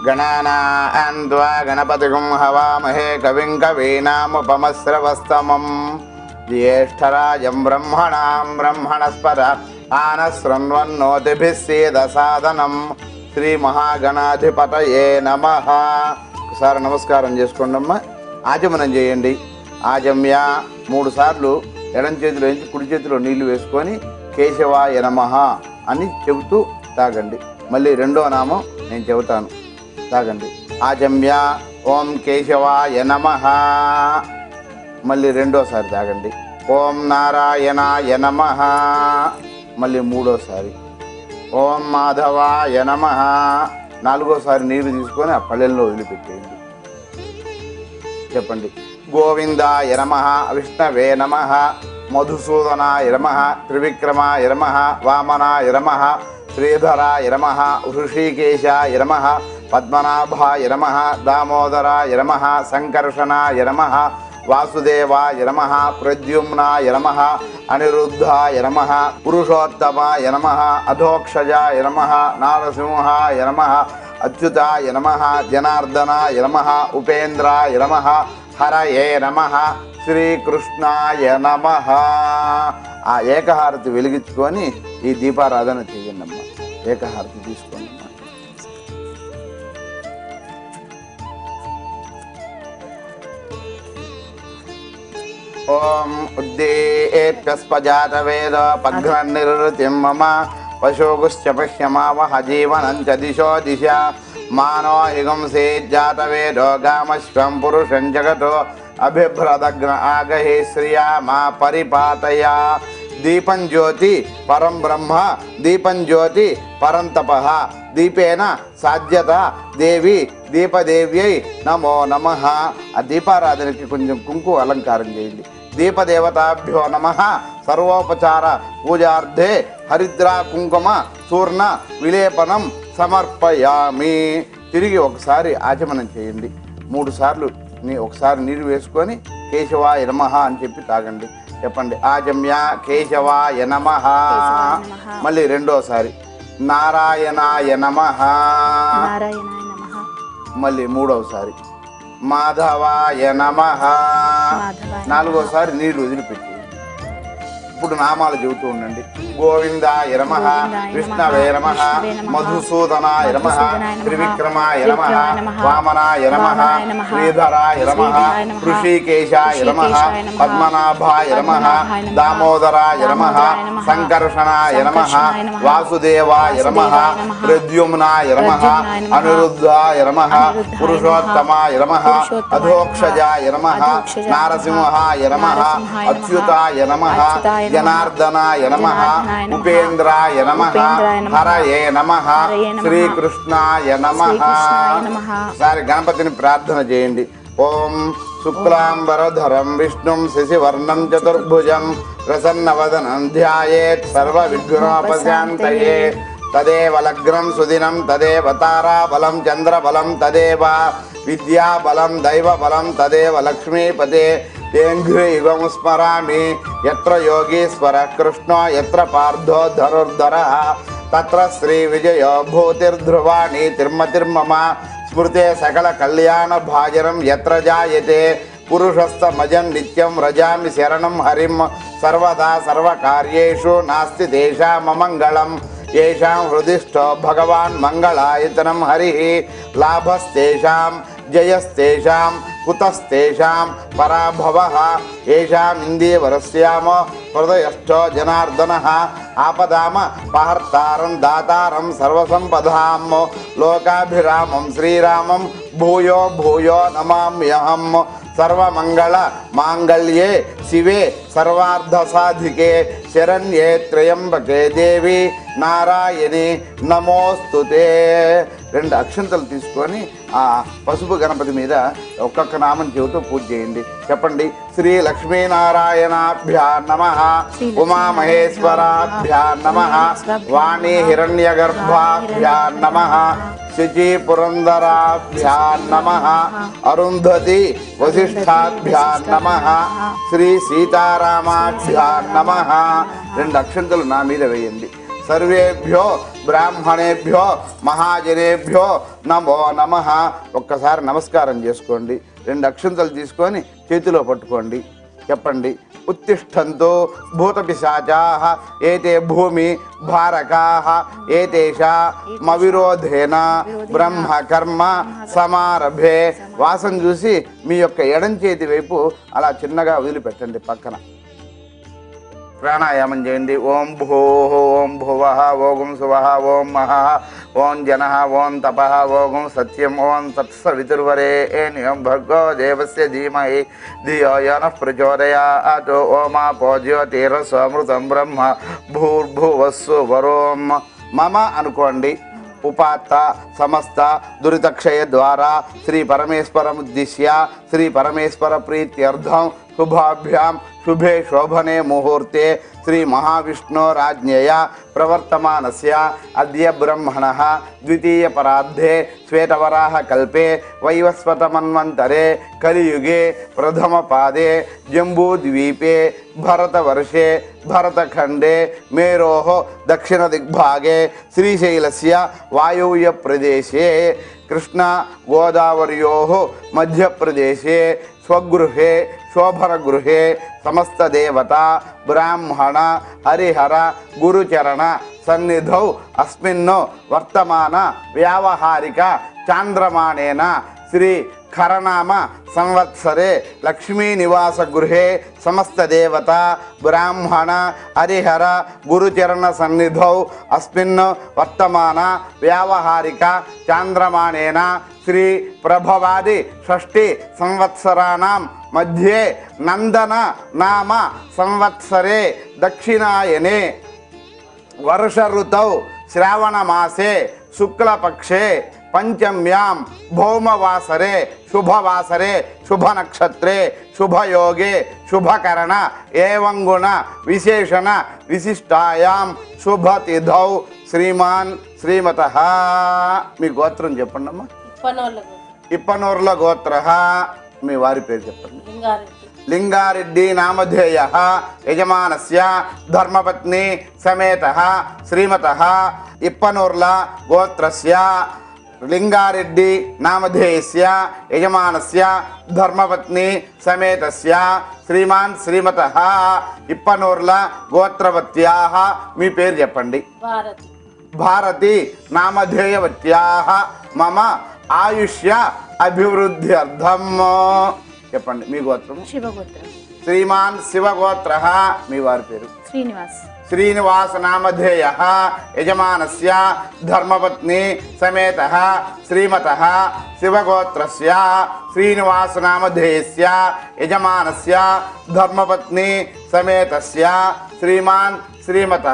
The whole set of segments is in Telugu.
గణానాన్వా గణపతిగుం హవామహే కవిం కవీనాముపమశ్రవస్తమం జ్యేష్ఠరాజం బ్రహ్మణాం బ్రహ్మణస్పద ఆనశృణ్వన్నోతిభిः సేదసాదనం శ్రీ మహాగణాధిపతయే నమ ఒకసారి నమస్కారం చేసుకోండి అమ్మా ఆచమనం చేయండి ఆజమ్య మూడు సార్లు ఎడం చేతిలో నుంచి కుడి చేతిలో నీళ్లు వేసుకొని కేశవాయ నమః అని చెబుతూ తాగండి మళ్ళీ రెండో నామం నేను చెబుతాను తాగండి ఆజమ్య ఓం కేశవాయ నమః మళ్ళీ రెండోసారి తాగండి ఓం నారాయణాయ నమః మళ్ళీ మూడోసారి ఓం మాధవాయ నమః నాలుగోసారి నీరు తీసుకొని ఆ పళ్ళెల్లో వదిలిపెట్టేయండి చెప్పండి గోవిందాయ నమ విష్ణవే నమ మధుసూదనాయ నమ త్రివిక్రమాయ నమ వామనాయ నమ శ్రీధరాయ నమ హృషికేశాయ నమ పద్మనాభాయ నమ దామోదరాయ నమ సంకర్షణాయ నమ వాసుదేవాయ నమ ప్రద్యుమ్నాయ నమ అనిరుద్ధాయ నమ పురుషోత్తమాయ నమ అధోక్షజాయ నమ నారసింహాయ నమ అచ్యుతాయ నమ జనార్దనాయ నమ ఉపేంద్రాయ నమ హరయే నమ శ్రీకృష్ణాయ నమ ఆ ఏకహారతి వెలిగించుకొని ఈ దీపారాధన చేయండి అమ్మ ఏకహారతి తీసుకోండి అమ్మా ఓం ఉద్దేప్యస్పజాతవేద పఘ్రన్నిరుతిం మమ పశోగుశ్చ పశ్యమావహ జీవనం చ దిశో దిశ మానో హిగుంసేజ్జాతవేదో గామశ్వం పురుషం జగతో అభిభ్రదగ్న ఆగహే శ్రియా మా పరిపాతయా దీపం జ్యోతి పరం బ్రహ్మ దీపం జ్యోతి పరం తపః దీపేన సాధ్యత దేవి దీపదేవ్యై నమో నమ ఆ దీపారాధనకి కొంచెం కుంకు అలంకారం చేయండి దీపదేవతాభ్యో నమ సర్వోపచార పూజార్థే హరిద్రా కుంకుమ చూర్ణ విలేపనం సమర్పయామి తిరిగి ఒకసారి ఆచమనం చేయండి మూడు సార్లు నీ ఒకసారి నీరు వేసుకొని కేశవాయ నమః అని చెప్పి తాగండి చెప్పండి ఆజమ్య కేశవాయ నమః నమః. మళ్ళీ రెండోసారి నారాయణాయ నమః నారాయణాయ నమః మళ్ళీ మూడవసారి మాధవాయ నమః మాధవాయ నాలుగోసారి నీళ్లు వదిలిపెట్టి ఇప్పుడు నామాలు చెబుతూ ఉండండి గోవిందాయ నమ గోవిందాయ విష్ణవే నమ నమః, విష్ణవే నమః, మధుసూదనాయ నమ మధుసూదనాయ నమః, త్రివిక్రమాయ నమ త్రివిక్రమాయ నమః, వామనాయ నమ వామనాయ నమః, శ్రీధరాయ నమ శ్రీధరాయ నమః, ఋషికేశాయ నమ ఋషికేశాయ నమః, పద్మనాభాయ నమ పద్మనాభాయ నమః, దామోదరాయ నమ దామోదరాయ నమః, సంకర్షణాయ నమ సంకర్షణాయ నమః, వాసుదేవాయ నమ వాసుదేవాయ నమః, ప్రద్యుమ్నాయ నమ ప్రద్యుమ్నాయ నమః, అనిరుద్ధాయ నమ అనిరుద్ధాయ పురుషోత్తమాయ నమ నమః, పురుషోత్తమాయ అధోక్షజాయ నమ నమః, అధోక్షజాయ నమః, నారసింహాయ నమ నారసింహాయ నమః, అచ్యుతాయ నమ అచ్యుతాయ నమః, జనార్దనాయ నమ జనార్దనాయ నమః, ఉపేంద్రాయ నమ ఉపేంద్రాయ నమః, హరయే నమ హరయే నమః, శ్రీకృష్ణాయ నమ శ్రీకృష్ణాయ నమః. ఒకసారి గణపతిని ప్రార్థన చేయండి ఓం శుక్లాంబరధరం విష్ణుం శశివర్ణం చతుర్భుజం ప్రసన్నవదనం ధ్యాయేత్ సర్వ విఘ్నోపశాంతయే తదేవ లగ్నం సుదినం తదేవ తారాబలం చంద్రబలం తదేవ విద్యాబలం దైవబలం తదేవ లక్ష్మీపతే తేంఘ్రీగం స్మరామి ఎత్ర యోగీశ్వర కృష్ణో ఎత్ర పార్థో ధనుర్ధర తత్ర శ్రీ విజయో భూతిర్ధ్రువాణి తిర్మతిర్మమ స్మృతే సకల కళ్యాణ భాజనం ఎత్ర జాయతే పురుషస్థమజం నిత్యం రజామి శరణం హరిం సర్వదా సర్వకార్యేషు నాస్తి తేషామమంగళం येषां हृदिष्ठो भगवान् मङ्गलायतनं हरिः लाभस्तेषां जयस्तेषां कुतस्तेषां पराभवः येषाम् इन्दीवरस्याम हृदयस्थो जनार्दनः आपदाम पहर्तारं दातारं सर्वसम्पदां लोकाभिरामं श्रीरामं भूयो भूयो नमाम्यहं सर्वमङ्गल माङ्गल्ये शिवे सर्वार्धसाधिके శరణ్యే త్రయంబకే దేవి నారాయణి నమోస్తుతే రెండు అక్షంతలు తీసుకొని ఆ పసుపు గణపతి మీద ఒక్కొక్క నామం చెబుతూ పూజ చేయండి చెప్పండి శ్రీ లక్ష్మీనారాయణాభ్యా నమ ఉమామహేశ్వరాభ్యా నమ వాణి హిరణ్యగర్భాభ్యా నమ శుచి పురందరాభ్యా నమ అరుంధతి వశిష్ఠాభ్యా నమ శ్రీ సీతారామాభ్యా నమ రెండు అక్షంతలు నా మీద వేయండి సర్వేభ్యో బ్రాహ్మణేభ్యో మహాజనేభ్యో నమో నమ ఒక్కసారి నమస్కారం చేసుకోండి రెండు అక్షంతలు తీసుకొని చేతిలో పట్టుకోండి చెప్పండి ఉత్తిష్టంతో భూతపిశాచా ఏతే భూమి భారకా ఏతేషా మవిరోధేన బ్రహ్మ కర్మ సమారభే వాసన చూసి మీ యొక్క ఎడం చేతి వైపు అలా చిన్నగా వదిలిపెట్టండి పక్కన ప్రాణాయామం చేయండి ఓం భూ ఓం భువ ఓం శువ ఓం మహ ఓం జన ఓం తప ఓం సత్యం ఓం తత్సవితుర్వరేణ్యం భర్గో దేవస్య ధీమహి ధియో యన ప్రచోదయాత్ ఓమాపో జ్యోతిరస్వమృతం బ్రహ్మ భూర్భువస్సు వరోం మమ అనుకోండి ఉపాత్త సమస్త దురితక్షయ ద్వారా శ్రీ పరమేశ్వరముద్దిశ్య శ్రీ పరమేశ్వర ప్రీత్యర్థం శుభాభ్యాం శుభే శోభనే ముహూర్తే శ్రీ మహావిష్ణోరాజ్ఞయ ప్రవర్తమానస్య అద్య బ్రహ్మణ ద్వితీయ పరార్థే శ్వేతవరాహ కల్పే వైవస్వతమన్వంతరే కలియుగే ప్రథమ పాదే జంబూద్వీపే భరతవర్షే భరతఖండే మేరోः దక్షిణదిగ్భాగే శ్రీశైలస్య వాయువ్య ప్రదేశే కృష్ణ గోదావర్యోः మధ్యప్రదేశే స్వగృహే శోభనగృహే సమస్తదేవత బ్రాహ్మణ హరిహర గురుచరణ సన్నిధౌ అస్మిన్ వర్తమాన వ్యావహారిక చాంద్రమాణేన శ్రీ ఖరనామ సంవత్సరే లక్ష్మీ నివాస గృహే సమస్త దేవత బ్రాహ్మణ హరిహర గురుచరణ సన్నిధౌ అస్మిన్ వర్తమాన వ్యావహారిక చాంద్రమాణేన శ్రీ ప్రభవాది షష్ఠి సంవత్సరాణం మధ్యే నందన నామ సంవత్సరే దక్షిణాయనే వర్ష ఋతౌ శ్రావణ మాసే శుక్లపక్షే పంచమ్యాం భౌమవాసరే శుభవాసరే శుభనక్షత్రే శుభయోగే శుభకరణ ఏవం గుణ విశేషణ విశిష్టాయాం శుభతిథౌ శ్రీమాన్ శ్రీమత మీ గోత్రం చెప్పండి అమ్మా పనోళ్ళకు ఇప్పనూర్ల గోత్ర మీ వారి పేరు చెప్పండి లింగారెడ్డి లింగారెడ్డి నామధేయ యజమానస్య ధర్మపత్ని సమేత శ్రీమత ఇప్పనూర్ల గోత్రస్య లింగారెడ్డి నామధేయస్య యజమానస్య ధర్మపత్ని సమేతస్య శ్రీమాన్ శ్రీమత ఇప్పనూర్ల గోత్రవత్యా మీ పేరు చెప్పండి భారతి భారతి నామధేయవత్యా మమ ఆయుష్య అభివృద్ధ్యర్థం చెప్పండి మీ గోత్రం శివగోత్రం శ్రీమాన్ శివగోత్ర మీ వారి పేరు శ్రీనివాస్ శ్రీనివాస నామధేయ యజమానస్య ధర్మపత్ని సమేత శ్రీమత శివగోత్రస్య శ్రీనివాస నామధేయస్య యజమానస్య ధర్మపత్ని సమేతస్య శ్రీమాన్ శ్రీమత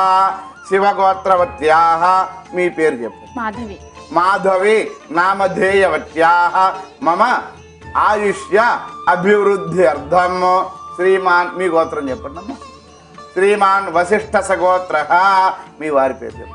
శివగోత్రవత్యా మీ పేరు చెప్పు మాధవి మాధవి నామధేయవత్యా మమ ఆయుష్య అభివృద్ధ్యర్థం శ్రీమాన్ మీ గోత్రం చెప్పండి అమ్మా శ్రీమాన్ వశిష్ఠ సగోత్ర మీ వారి పేరు చెప్పండి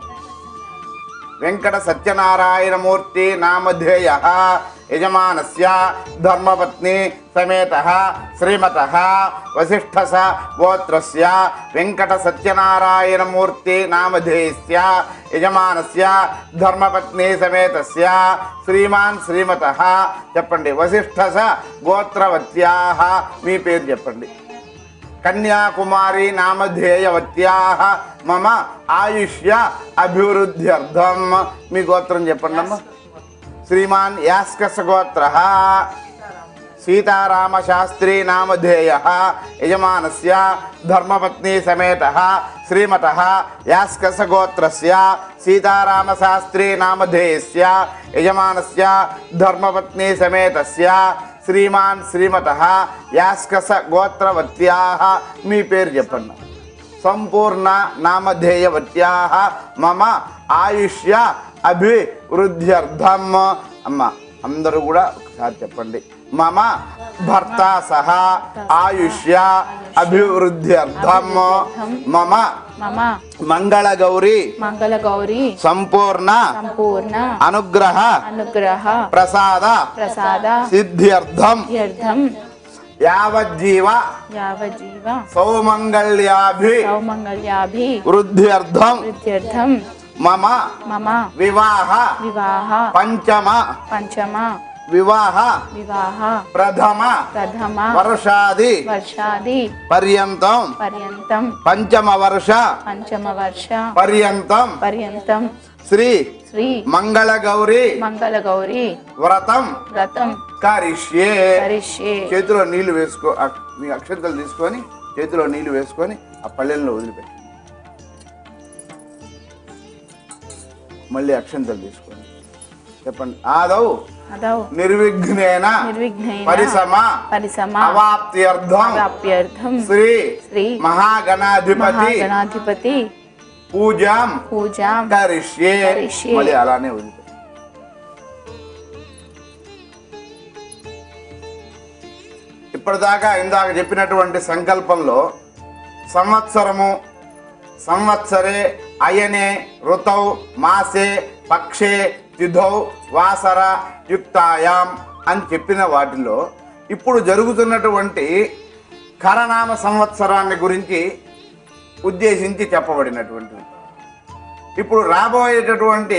వెంకట సత్యనారాయణమూర్తి నామధేయ యజమానస్య ధర్మపత్ని సమేత శ్రీమత వశిష్ఠ స గోత్రస్య వెంకట సత్యనారాయణమూర్తి నామధేయస్య యజమానస్య ధర్మపత్ని సమేతస్య శ్రీమాన్ శ్రీమత చెప్పండి వశిష్ఠ స గోత్రవత్యా మీ పేరు చెప్పండి కన్యాకుమారి నామధేయవత్యా మమ ఆయుష్య అభివృద్ధ్యర్థం మీ గోత్రం చెప్పండి అమ్మా శ్రీమాన్ యాస్కస గోత్ర సీతారామశాస్త్రీ నామధేయ యజమానస్య ధర్మపత్ని సమేత శ్రీమత యాస్కస గోత్రస్య సీతారామశాస్త్రీ నామధేయస్య యజమానస్య ధర్మపత్ని సమేతస్య శ్రీమాన్ శ్రీమత యాస్కస గోత్రవత్యా మీ పేరు చెప్పండి సంపూర్ణ నామధేయవత్యా మమ ఆయుష్య అభివృద్ధ్యర్థం అమ్మ అందరూ కూడా ఒకసారి చెప్పండి మమ భర్త సహా ఆయుష్య అభివృద్ధ్యర్థం మమ మమ మంగళ గౌరి మంగళ గౌరి సంపూర్ణ సంపూర్ణ అనుగ్రహ అనుగ్రహ ప్రసాద ప్రసాద సిద్ధ్యర్థం తీర్థం యావజ్జీవ యావజ్జీవ సౌమంగళ్యాభి సౌమంగళ్యాభి వృద్ధ్యర్థం వృద్ధ్యర్థం మమ మమ వివాహ వివాహ పంచమ పంచమ వివాహ వివాహ ప్రథమ ప్రథమ వర్షాది వర్షాది పర్యంతం పర్యంతం పంచమ వర్ష పంచమ వర్ష పర్యంతం పర్యంతం శ్రీ శ్రీ మంగళ గౌరి మంగళ గౌరి వ్రతం వ్రతం కరిష్యే కరిష్యే చేతిలో నీళ్లు వేసుకో అక్- మీ అక్షంతలు తీసుకొని చేతిలో నీళ్లు వేసుకొని ఆ పళ్ళెల్లో వదిలిపెట్టి మళ్ళీ అక్షంతలు తీసుకొని చెప్పండి ఆదౌ అదౌ నిర్విఘ్నేన నిర్విఘ్నేన పరిసమ పరిసమ అవాప్త్యర్థం ప్రాప్త్యర్థం శ్రీ శ్రీ మహాగణాధిపతి మహాగణాధిపతి పూజాం పూజాం కరిష్యే కరిష్యే. మళ్ళీ అలానే వదిలిపెట్టి ఇప్పటిదాకా ఇందాక చెప్పినటువంటి సంకల్పంలో సంవత్సరము సంవత్సరే అయనే ఋతౌ మాసే పక్షే తిథౌ వాసర యుక్తాయాం అని చెప్పిన వాటిలో ఇప్పుడు జరుగుతున్నటువంటి కరనామ సంవత్సరాన్ని గురించి ఉద్దేశించి చెప్పబడినటువంటిది ఇప్పుడు రాబోయేటటువంటి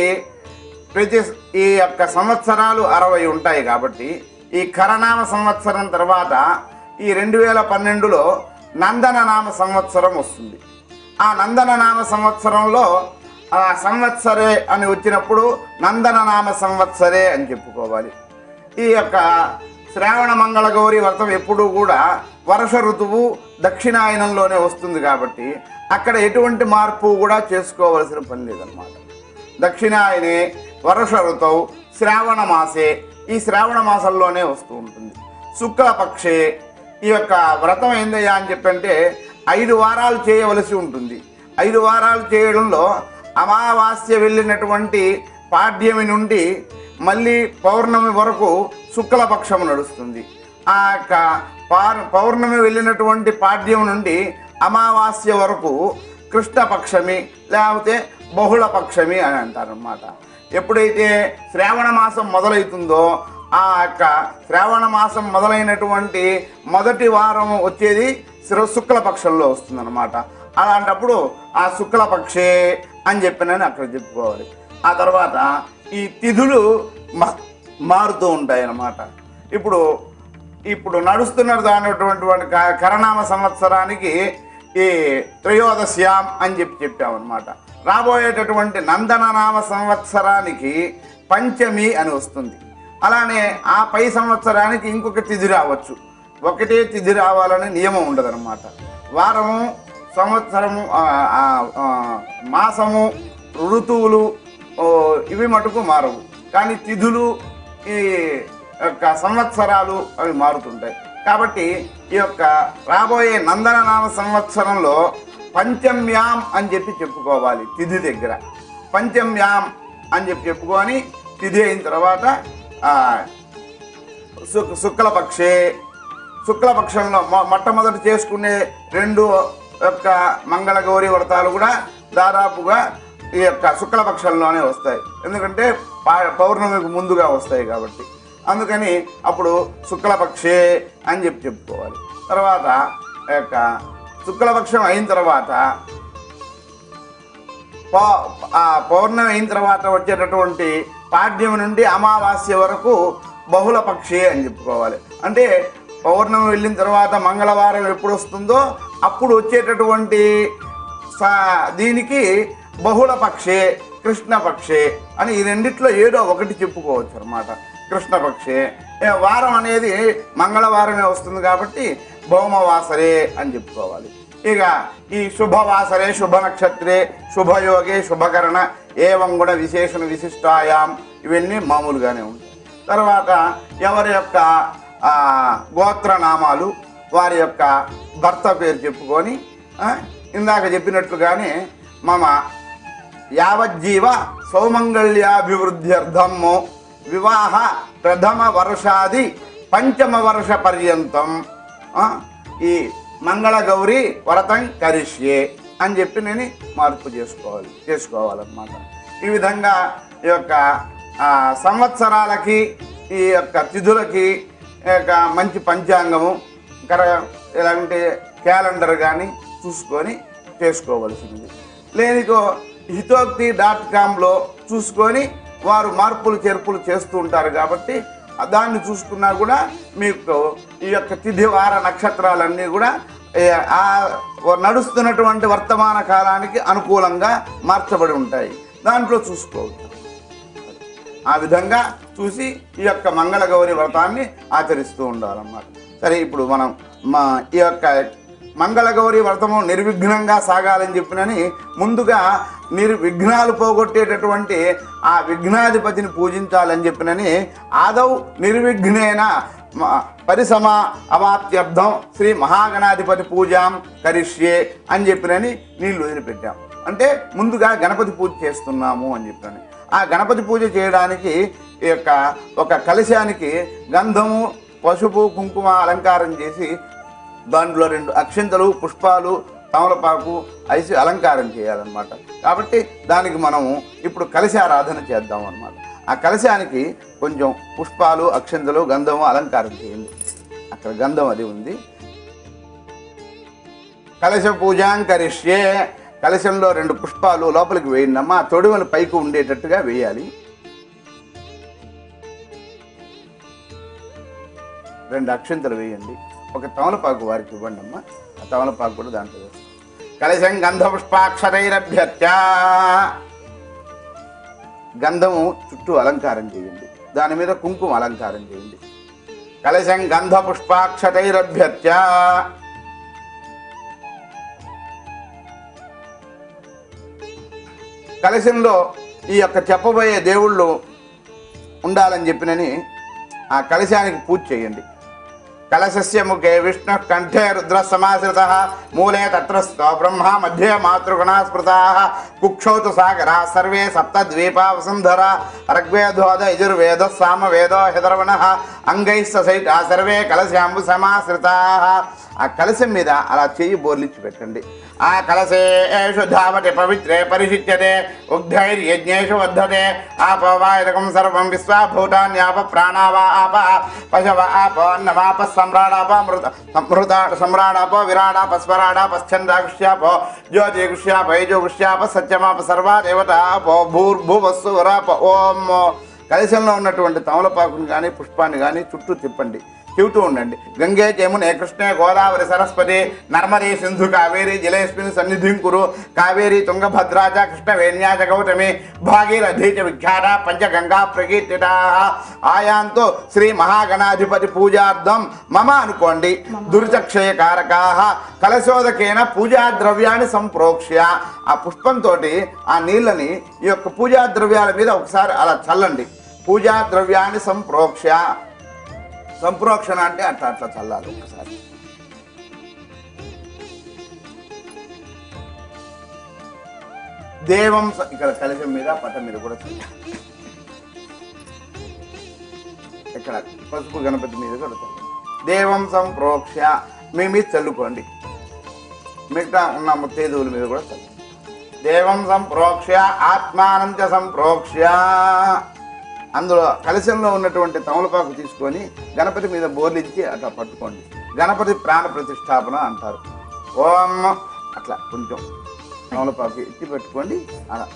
ప్రతి ఈ యొక్క సంవత్సరాలు అరవై ఉంటాయి కాబట్టి ఈ కరనామ సంవత్సరం తర్వాత ఈ రెండు వేల పన్నెండులో నందన నామ సంవత్సరం వస్తుంది ఆ నందన నామ సంవత్సరంలో ఆ సంవత్సరే అని వచ్చినప్పుడు నందన నామ సంవత్సరే అని చెప్పుకోవాలి ఈ యొక్క శ్రావణ మంగళ గౌరి వ్రతం ఎప్పుడూ కూడా వర్ష ఋతువు దక్షిణాయనంలోనే వస్తుంది కాబట్టి అక్కడ ఎటువంటి మార్పు కూడా చేసుకోవలసిన పని లేదన్నమాట దక్షిణాయనే వర్ష ఋతువు శ్రావణ మాసే ఈ శ్రావణ మాసంలోనే వస్తూ ఉంటుంది శుక్లపక్షే ఈ యొక్క వ్రతం ఏందయ్యా అని చెప్పంటే ఐదు వారాలు చేయవలసి ఉంటుంది ఐదు వారాలు చేయడంలో అమావాస్య వెళ్ళినటువంటి పాడ్యమి నుండి మళ్ళీ పౌర్ణమి వరకు శుక్లపక్షం నడుస్తుంది ఆ యొక్క పార్- పౌర్ణమి వెళ్ళినటువంటి పాడ్యం నుండి అమావాస్య వరకు కృష్ణపక్షమి లేకపోతే బహుళ పక్షమి అని అంటారనమాట ఎప్పుడైతే శ్రావణ మాసం మొదలవుతుందో ఆ యొక్క శ్రావణ మాసం మొదలైనటువంటి మొదటి వారం వచ్చేది శిర- శుక్లపక్షంలో వస్తుందన్నమాట అలాంటప్పుడు ఆ శుక్లపక్షే అని చెప్పినని అక్కడ చెప్పుకోవాలి ఆ తర్వాత ఈ తిథులు మా- మారుతూ ఉంటాయి అన్నమాట ఇప్పుడు ఇప్పుడు నడుస్తున్న దానిటువంటి వాడి క- కరనామ సంవత్సరానికి ఈ త్రయోదశ్యాం అని చెప్పి చెప్పామన్నమాట రాబోయేటటువంటి నందననామ సంవత్సరానికి పంచమి అని వస్తుంది అలానే ఆ పై సంవత్సరానికి ఇంకొక తిథి రావచ్చు ఒకటే తిథి రావాలని నియమం ఉండదన్నమాట వారము సంవత్సరము ఆ, ఆ, ఆ, మాసము ఋతువులు ఓ, ఇవి మటుకు మారవు కానీ తిథులు ఈ యొక్క సంవత్సరాలు అవి మారుతుంటాయి కాబట్టి ఈ యొక్క రాబోయే నందననామ సంవత్సరంలో పంచమ్యాం అని చెప్పి చెప్పుకోవాలి తిథి దగ్గర పంచమ్యాం అని చెప్పి చెప్పుకొని తిథి అయిన తర్వాత ఆ, శుక్ శుక్లపక్షే శుక్లపక్షంలో మొ- మొట్టమొదటి చేసుకునే రెండు యొక్క మంగళగౌరి వ్రతాలు కూడా దాదాపుగా ఈ యొక్క శుక్లపక్షంలోనే వస్తాయి ఎందుకంటే పా- పౌర్ణమికి ముందుగా వస్తాయి కాబట్టి అందుకని అప్పుడు శుక్లపక్షే అని చెప్పి చెప్పుకోవాలి తర్వాత ఈ యొక్క శుక్లపక్షం అయిన తర్వాత పౌ- ఆ పౌర్ణమి అయిన తర్వాత వచ్చేటటువంటి పాడ్యం నుండి అమావాస్య వరకు బహుళ పక్షి అని చెప్పుకోవాలి అంటే పౌర్ణమి వెళ్ళిన తర్వాత మంగళవారం ఎప్పుడు వస్తుందో అప్పుడు వచ్చేటటువంటి సా- దీనికి బహుళ పక్షే కృష్ణ పక్షే అని ఈ రెండిట్లో ఏదో ఒకటి చెప్పుకోవచ్చు అనమాట కృష్ణ పక్షే ఏ, వారం అనేది మంగళవారమే వస్తుంది కాబట్టి భౌమవాసరే అని చెప్పుకోవాలి ఇక ఈ శుభవాసరే శుభ నక్షత్రే శుభయోగే శుభకరణ ఏవం కూడా విశేషణ విశిష్టాయాం ఇవన్నీ మామూలుగానే ఉంటాయి తర్వాత ఎవరి యొక్క ఆ, గోత్రనామాలు వారి యొక్క భర్త పేరు చెప్పుకొని ఆ, ఇందాక చెప్పినట్లుగానే మమ యావజ్జీవ సౌమంగళ్యాభివృద్ధ్యర్థము వివాహ ప్రథమ వర్షాది పంచమ వర్ష పర్యంతం ఆ, ఈ మంగళ గౌరి వరతం కరిష్యే అని చెప్పి నేను మార్పు చేసుకోవాలి చేసుకోవాలన్నమాట ఈ విధంగా ఈ యొక్క ఆ, సంవత్సరాలకి ఈ యొక్క తిథులకి ఈ యొక్క మంచి పంచాంగము కర ఎలాంటి క్యాలెండర్ కానీ చూసుకొని చేసుకోవలసింది లేనికో హితోక్తి డాట్ కామ్లో చూసుకొని వారు మార్పులు చేర్పులు చేస్తూ ఉంటారు కాబట్టి దాన్ని చూసుకున్నా కూడా మీకు ఈ యొక్క తిథి వార నక్షత్రాలన్నీ కూడా ఏ, ఆ నడుస్తున్నటువంటి వర్తమాన కాలానికి అనుకూలంగా మార్చబడి ఉంటాయి దాంట్లో చూసుకోవచ్చు ఆ విధంగా చూసి ఈ యొక్క మంగళగౌరి వ్రతాన్ని ఆచరిస్తూ ఉండాలన్నమాట సరే ఇప్పుడు మనం మా ఈ యొక్క మంగళగౌరి వ్రతము నిర్విఘ్నంగా సాగాలని చెప్పినని ముందుగా నిర్విఘ్నాలు పోగొట్టేటటువంటి ఆ విఘ్నాధిపతిని పూజించాలని చెప్పినని ఆదౌ నిర్విఘ్నేన మ- పరిసమ అవాప్త్యర్థం శ్రీ మహాగణాధిపతి పూజాం కరిష్యే అని చెప్పినని నీళ్ళు వదిలిపెట్టాం అంటే ముందుగా గణపతి పూజ చేస్తున్నాము అని చెప్పాను ఆ గణపతి పూజ చేయడానికి ఈ యొక్క ఒక కలశానికి గంధము పసుపు కుంకుమ అలంకారం చేసి దాంట్లో రెండు అక్షింతలు పుష్పాలు తమలపాకు ఐసి అలంకారం చేయాలన్నమాట కాబట్టి దానికి మనము ఇప్పుడు కలశారాధన చేద్దాం అన్నమాట ఆ కలశానికి కొంచెం పుష్పాలు అక్షింతలు గంధము అలంకారం చేయండి అక్కడ గంధం అది ఉంది కలశ పూజాంకరిష్యే కలశంలో రెండు పుష్పాలు లోపలికి వేయండమ్మా తొడిమలు పైకి ఉండేటట్టుగా వేయాలి రెండు అక్షంతలు వేయండి ఒక తమలపాకు వారికి ఇవ్వండి అమ్మా ఆ తమలపాకు కూడా దాంట్లో వేస్తాం కలశం గంధ పుష్పాక్షరైరభ్యత్య గంధము చుట్టూ అలంకారం చేయండి దాని మీద కుంకుమ అలంకారం చేయండి కలశం గంధ పుష్పాక్షతైరభ్యత్య కలశంలో ఈ యొక్క చెప్పబోయే దేవుళ్ళు ఉండాలని చెప్పినని ఆ కలశానికి పూజ చేయండి కలశస్య ముఖే విష్ణు కంఠే రుద్ర సమాశ్రిత మూలే తత్రస్థ బ్రహ్మ మధ్యే మాతృగుణా స్మృతా కుక్షౌతు సాగరా సర్వే సప్తద్వీపా వసుంధర ఋగ్వేదోద యజుర్వేద సామవేదో హిదర్వణ అంగైస్త సైత సర్వే కలశాంబు సమాశ్రితా ఆ కలశం మీద అలా చెయ్యి బోర్లిచ్చి పెట్టండి ఆ కలశేషు ధావతి పవిత్రే పరిశిచ్యతే ఉగ్ధైర్యజ్ఞేషు వర్ధతే ఆపవాయకం సర్వం విశ్వాభూతాన్యాప ప్రాణావా ఆప పశవ ఆప అన్నమాప సమ్రాడాప మృత సమృత సమ్రాడాప విరాడాప స్వరాడాప స్కందాగుష్యాప జ్యోతిగుష్యాప యజోగుష్యాప సత్యమాప సర్వా దేవతాపో భూర్భువస్సు వరాప ఓం కలశంలో ఉన్నటువంటి తమలపాకుని కానీ పుష్పాన్ని కానీ చుట్టూ తిప్పండి చెబుతూ ఉండండి గంగే జమునే కృష్ణే గోదావరి సరస్వతి నర్మదే సింధు కావేరి జలేస్మిన్ సన్నిధిం కురు కావేరి తుంగభద్రాచ కృష్ణవేణ్యాచ గౌతమి భాగీరథీ చ విఖ్యాత పంచగంగా ప్రకీర్తిత ఆయాంతో శ్రీ మహాగణాధిపతి పూజార్థం మమ అనుకోండి దుర్చక్షయకారకా కలశోదకేన పూజా ద్రవ్యాన్ని సంప్రోక్ష్య ఆ పుష్పంతో ఆ నీళ్ళని ఈ యొక్క పూజా ద్రవ్యాల మీద ఒకసారి అలా చల్లండి పూజా ద్రవ్యాన్ని సంప్రోక్ష్య సంప్రోక్షణ అంటే అట్లా అట్లా చల్లాలి ఒకసారి దేవం స- ఇక్కడ కలశం మీద పటం మీద కూడా చల్లాలి ఇక్కడ పసుపు గణపతి మీద కూడా చల్లండి దేవం సంప్రోక్ష మీ మీద చల్లుకోండి మిగతా ఉన్న ముత్తేదువుల మీద కూడా చల్లండి దేవం సంప్రోక్ష ఆత్మానం చ సంప్రోక్ష అందులో కలశంలో ఉన్నటువంటి తమలపాకు తీసుకొని గణపతి మీద బోర్లించి అట్లా పట్టుకోండి గణపతి ప్రాణ ప్రతిష్టాపన అంటారు ఓం అట్లా కొంచెం తమలపాకు ఎత్తి పెట్టుకోండి అలా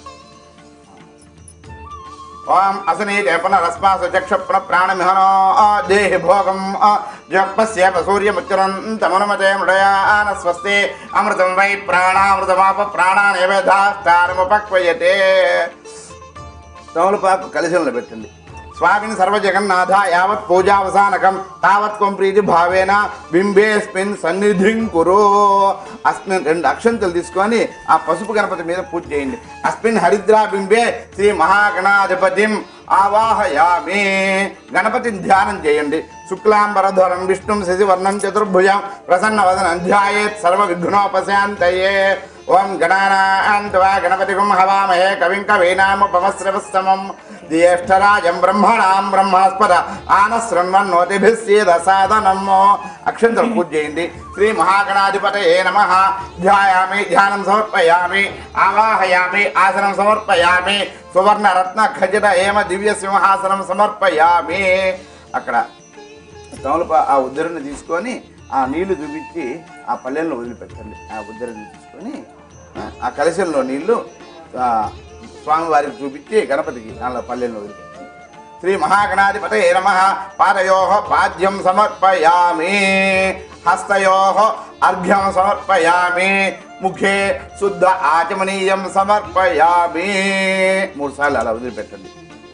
ఓం అసనీతే పునరస్మాసు చక్షుప్ర ప్రాణమిహనో దేహి భోగం జపస్యేప సూర్యముచ్చరంతమనుమతే మృడయాన స్వస్తి అమృతం వై ప్రాణామృతమాప ప్రాణానేవేధాస్తారముపక్వయతే తమలపాకు కలశంలో పెట్టండి స్వామిని సర్వజగన్నాథ యావత్ పూజావసానకం తావత్ త్వం ప్రీతి భావేన బింబేస్మిన్ సన్నిధిం కురు అస్మిన్ రెండు అక్షంతలు తీసుకొని ఆ పసుపు గణపతి మీద పూజ చేయండి అస్మిన్ హరిద్రా బింబే శ్రీ మహాగణాధిపతిం ఆవాహయామి గణపతిని ధ్యానం చేయండి శుక్లాంబరధరం విష్ణుం శశివర్ణం చతుర్భుజం ప్రసన్న వదనం ధ్యాయేత్ సర్వ విఘ్నోపశాంతయే ఓం గణానాన్వా గణపతిగం హవామహే కవిం కవీనాముపమశ్రవస్తమం జ్యేష్ఠరాజం బ్రహ్మణాం బ్రహ్మాస్పద ఆనశృణ్వన్నోతిభిస్సేద సాధనం అక్షంతలు పూజ చేయండి శ్రీ మహాగణాధిపతయే నమ ధ్యాయామి ధ్యానం సమర్పయామి ఆవాహయామి ఆసనం సమర్పయామి సువర్ణ రత్న ఖజిత ఏమ దివ్య సింహాసనం సమర్పయామి అక్కడ తమలపా ఆ ఉద్దరిని తీసుకొని ఆ నీళ్లు చూపించి ఆ పల్లెల్లో వదిలిపెట్టండి ఆ ఉద్దరిని తీసుకొని ఆ, ఆ కలశంలో నీళ్లు ఆ, స్వామివారికి చూపించి గణపతికి అలా పల్లెల్లో వదిలిపెట్టండి శ్రీ మహాగణాధిపతయ నమ పాదయో పాద్యం సమర్పయామి హస్తయో అర్ఘ్యం సమర్పయామి ముఖే శుద్ధ ఆచమనీయం సమర్పయామి మూడు సార్లు అలా వదిలిపెట్టండి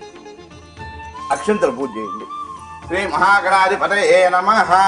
అక్షంతలు పూజ చేయండి శ్రీ మహాగణాధిపతయే నమ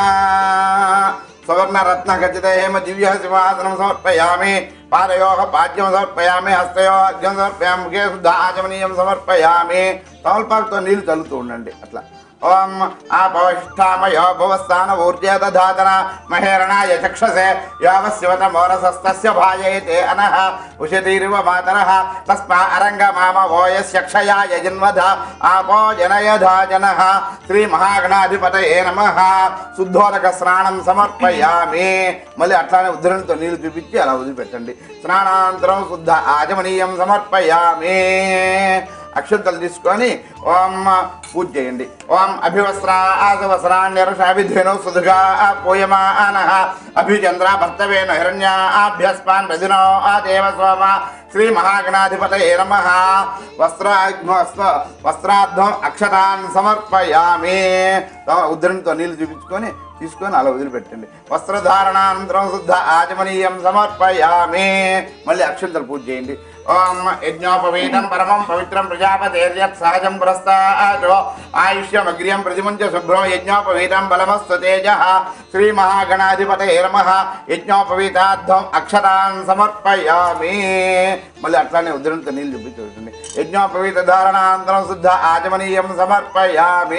సువర్ణరత్న ఖచ్చిత హేమ దివ్య సింహాసనం సమర్పయామి పాదయో పాద్యం సమర్పయామి హస్తయో అర్ఘ్యం సమర్పయామి ముఖే శుద్ధ ఆచమనీయం సమర్పయామి తమలపాకుతో నీళ్లు చల్లుతూ ఉండండి అట్లా ఓం ఆపవిష్టామయో భువస్థాన ఊర్జే దధాతన మహేరణాయ చక్షసే యావశివత మోరసస్తస్య భాజయతే అనః ఉషతీరివ మాతరః తస్మా అరంగ మామ ఓయస్య క్షయాయ జన్మధ ఆపో జనయధా జనః శ్రీ మహాగణాధిపతయే నమః శుద్ధోదక స్నానం సమర్పయామి మళ్ళీ అట్లానే ఉద్ధరణతో నీళ్లు చూపించి అలా వదిలిపెట్టండి స్నానానంతరం శుద్ధ ఆచమనీయం సమర్పయామి అక్షంతలు తీసుకొని ఓం పూజ చేయండి ఓం అభివస్త్రాసవస్రాణ్యరుషాభిధేను సుధుగా పూయమాన అభిచంద్ర భర్తవేను హిరణ్యాభ్యస్మాన్ రజనో ఆదేవ సోమ శ్రీ మహాగణాధిపతయే నమ వస్త్ర వస్త్రార్థం అక్షతాన్ సమర్పయామి ఉద్ధరణతో నీళ్లు చూపించుకొని తీసుకొని అలా వదిలిపెట్టండి వస్త్రధారణానంతరం శుద్ధ ఆచమనీయం సమర్పయామి మళ్ళీ అక్షంతలు పూజ చేయండి ఓం యజ్ఞోపవీతం పరమం పవిత్రం ప్రజాపతేర్యత్ సహజం పురస్తాదో ఆయుష్యమగ్ర్యం ప్రతిముంచ శుభ్రో యజ్ఞోపవీతం బలమస్తు తేజ శ్రీ మహాగణాధిపతయే నమ యజ్ఞోపవీతార్థం అక్షతాన్ సమర్పయామి మళ్ళీ అట్లానే ఉద్ధరణతో నీళ్ళు చూపించండి యజ్ఞోపవీత ధారణానంతరం శుద్ధ ఆచమనీయం సమర్పయామి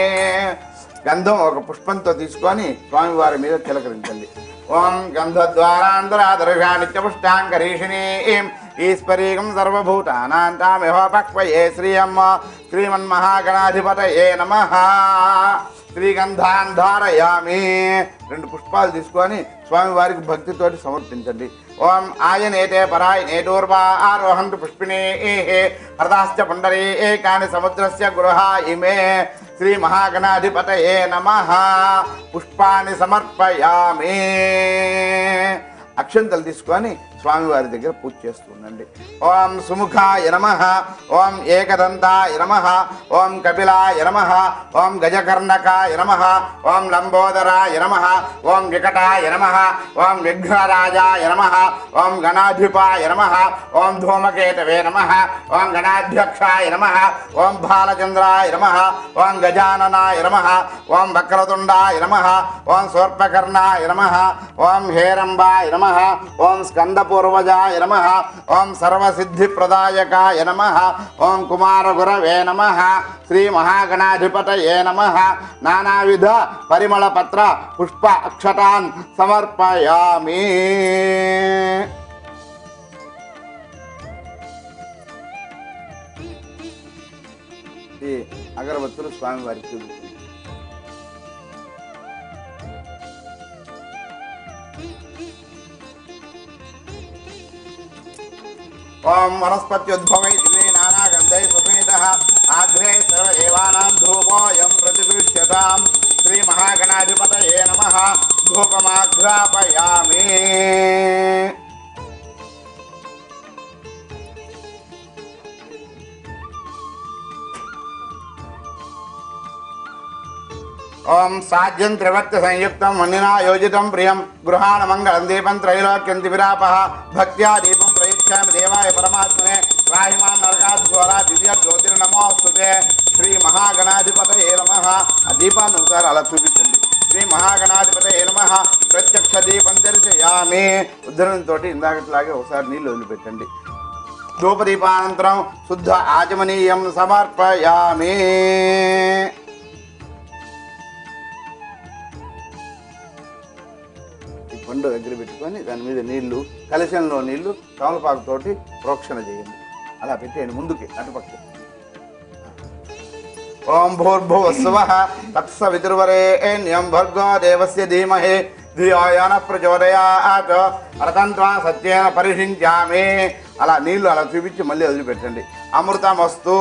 గంధం ఒక పుష్పంతో తీసుకొని స్వామివారి మీద తిలకరించండి ఓం గంధద్వారాంతరాదర్శా నిత్యపుష్టాంకరీషిణీ ఈశ్వరీకం సర్వభూతానాంతామిహ పక్వయే శ్రీయమ్మ శ్రీమన్మహాగణాధిపతయే నమ శ్రీగంధాన్ ధారయామి రెండు పుష్పాలు తీసుకొని స్వామివారికి భక్తితోటి సమర్పించండి ఓం ఆయనేతే పరాయనేటూర్వా ఆరోహంతు పుష్పిణీ హృదాశ్చ పుండరీ ఏకాని సముద్రస్య గృహ ఇమే శ్రీ మహాగణాధిపతయే నమ పుష్పాన్ని సమర్పయామి అక్షంతలు తీసుకొని స్వామివారి దగ్గర పూజ చేస్తూ ఉండండి ఓం సుముఖాయ నమ ఓం ఏకదంతాయ నమ ఓం కపిలాయ నమ ఓం గజకర్ణకాయ నమ ఓం లంబోదరాయ నమ ఓం వికటాయ నమ ఓం విఘ్నరాజాయ నమ ఓం గణాధిపాయ నమ ఓం ధూమకేతవే నమ ఓం గణాధ్యక్షాయ నమ ఓం బాలచంద్రాయ నమ ఓం గజాననాయ నమ ఓం వక్రతుండాయ నమ ఓం సోర్పకర్ణాయ నమ ఓం హేరంబాయ నమ ఓం స్కందపూర్వజాయ నమ ఓం సర్వసిద్ధిప్రదాయకాయ నమ ఓం కుమారగురవే నమ శ్రీ మహాగణాధిపతయే నమ నానావిధ పరిమళపత్ర పుష్ప అక్షతాన్ సమర్పయామి ఈ అగరబత్తులు స్వామివారికి చూపిస్తుంది ఓం వనస్పత్యుద్భవై దివే నానాగంధై సుపేత ఆగ్రే సర్వదేవానాం ధూపోయం ప్రతిగృహ్యతాం శ్రీ మహాగణాధిపతయే నమ ధూపమాఘ్రాపయామి ఓం సాధ్యం త్రివర్త సంయుక్తం మన్నినా యోజితం ప్రియం గృహాణ మంగళం దీపం త్రైలోక్యం దివిరాప భక్త్యా దీపం ప్రయుక్ష్యామి దేవాయ పరమాత్మనే రాహిమాన్ నరకాద్ఘోరా దివ్య జ్యోతిర్ నమోస్తుతే శ్రీ మహాగణాధిపతయే నమ ఆ దీపాన్ని ఒకసారి అలా చూపించండి శ్రీ మహాగణాధిపతయే నమ ప్రత్యక్ష దీపం దర్శయామి ఉద్ధరణతో ఇందాకట్లాగే ఒకసారి నీళ్ళు వదిలిపెట్టండి ధూపదీపానంతరం శుద్ధ ఆచమనీయం సమర్పయామి ఈ పండు దగ్గర పెట్టుకొని దాని మీద నీళ్లు కలశంలో నీళ్లు తమలపాకుతోటి ప్రోక్షణ చేయండి అలా పెట్టేయండి ముందుకి అటుపక్క ఓం భూర్భువస్వ తత్సవితుర్వరేణ్యం భర్గో దేవస్య ధీమహి ధియోయన ప్రచోదయాత్ రతంత్వా సత్యేన పరిషించామి అలా నీళ్లు అలా చూపించి మళ్ళీ వదిలిపెట్టండి అమృతమస్తు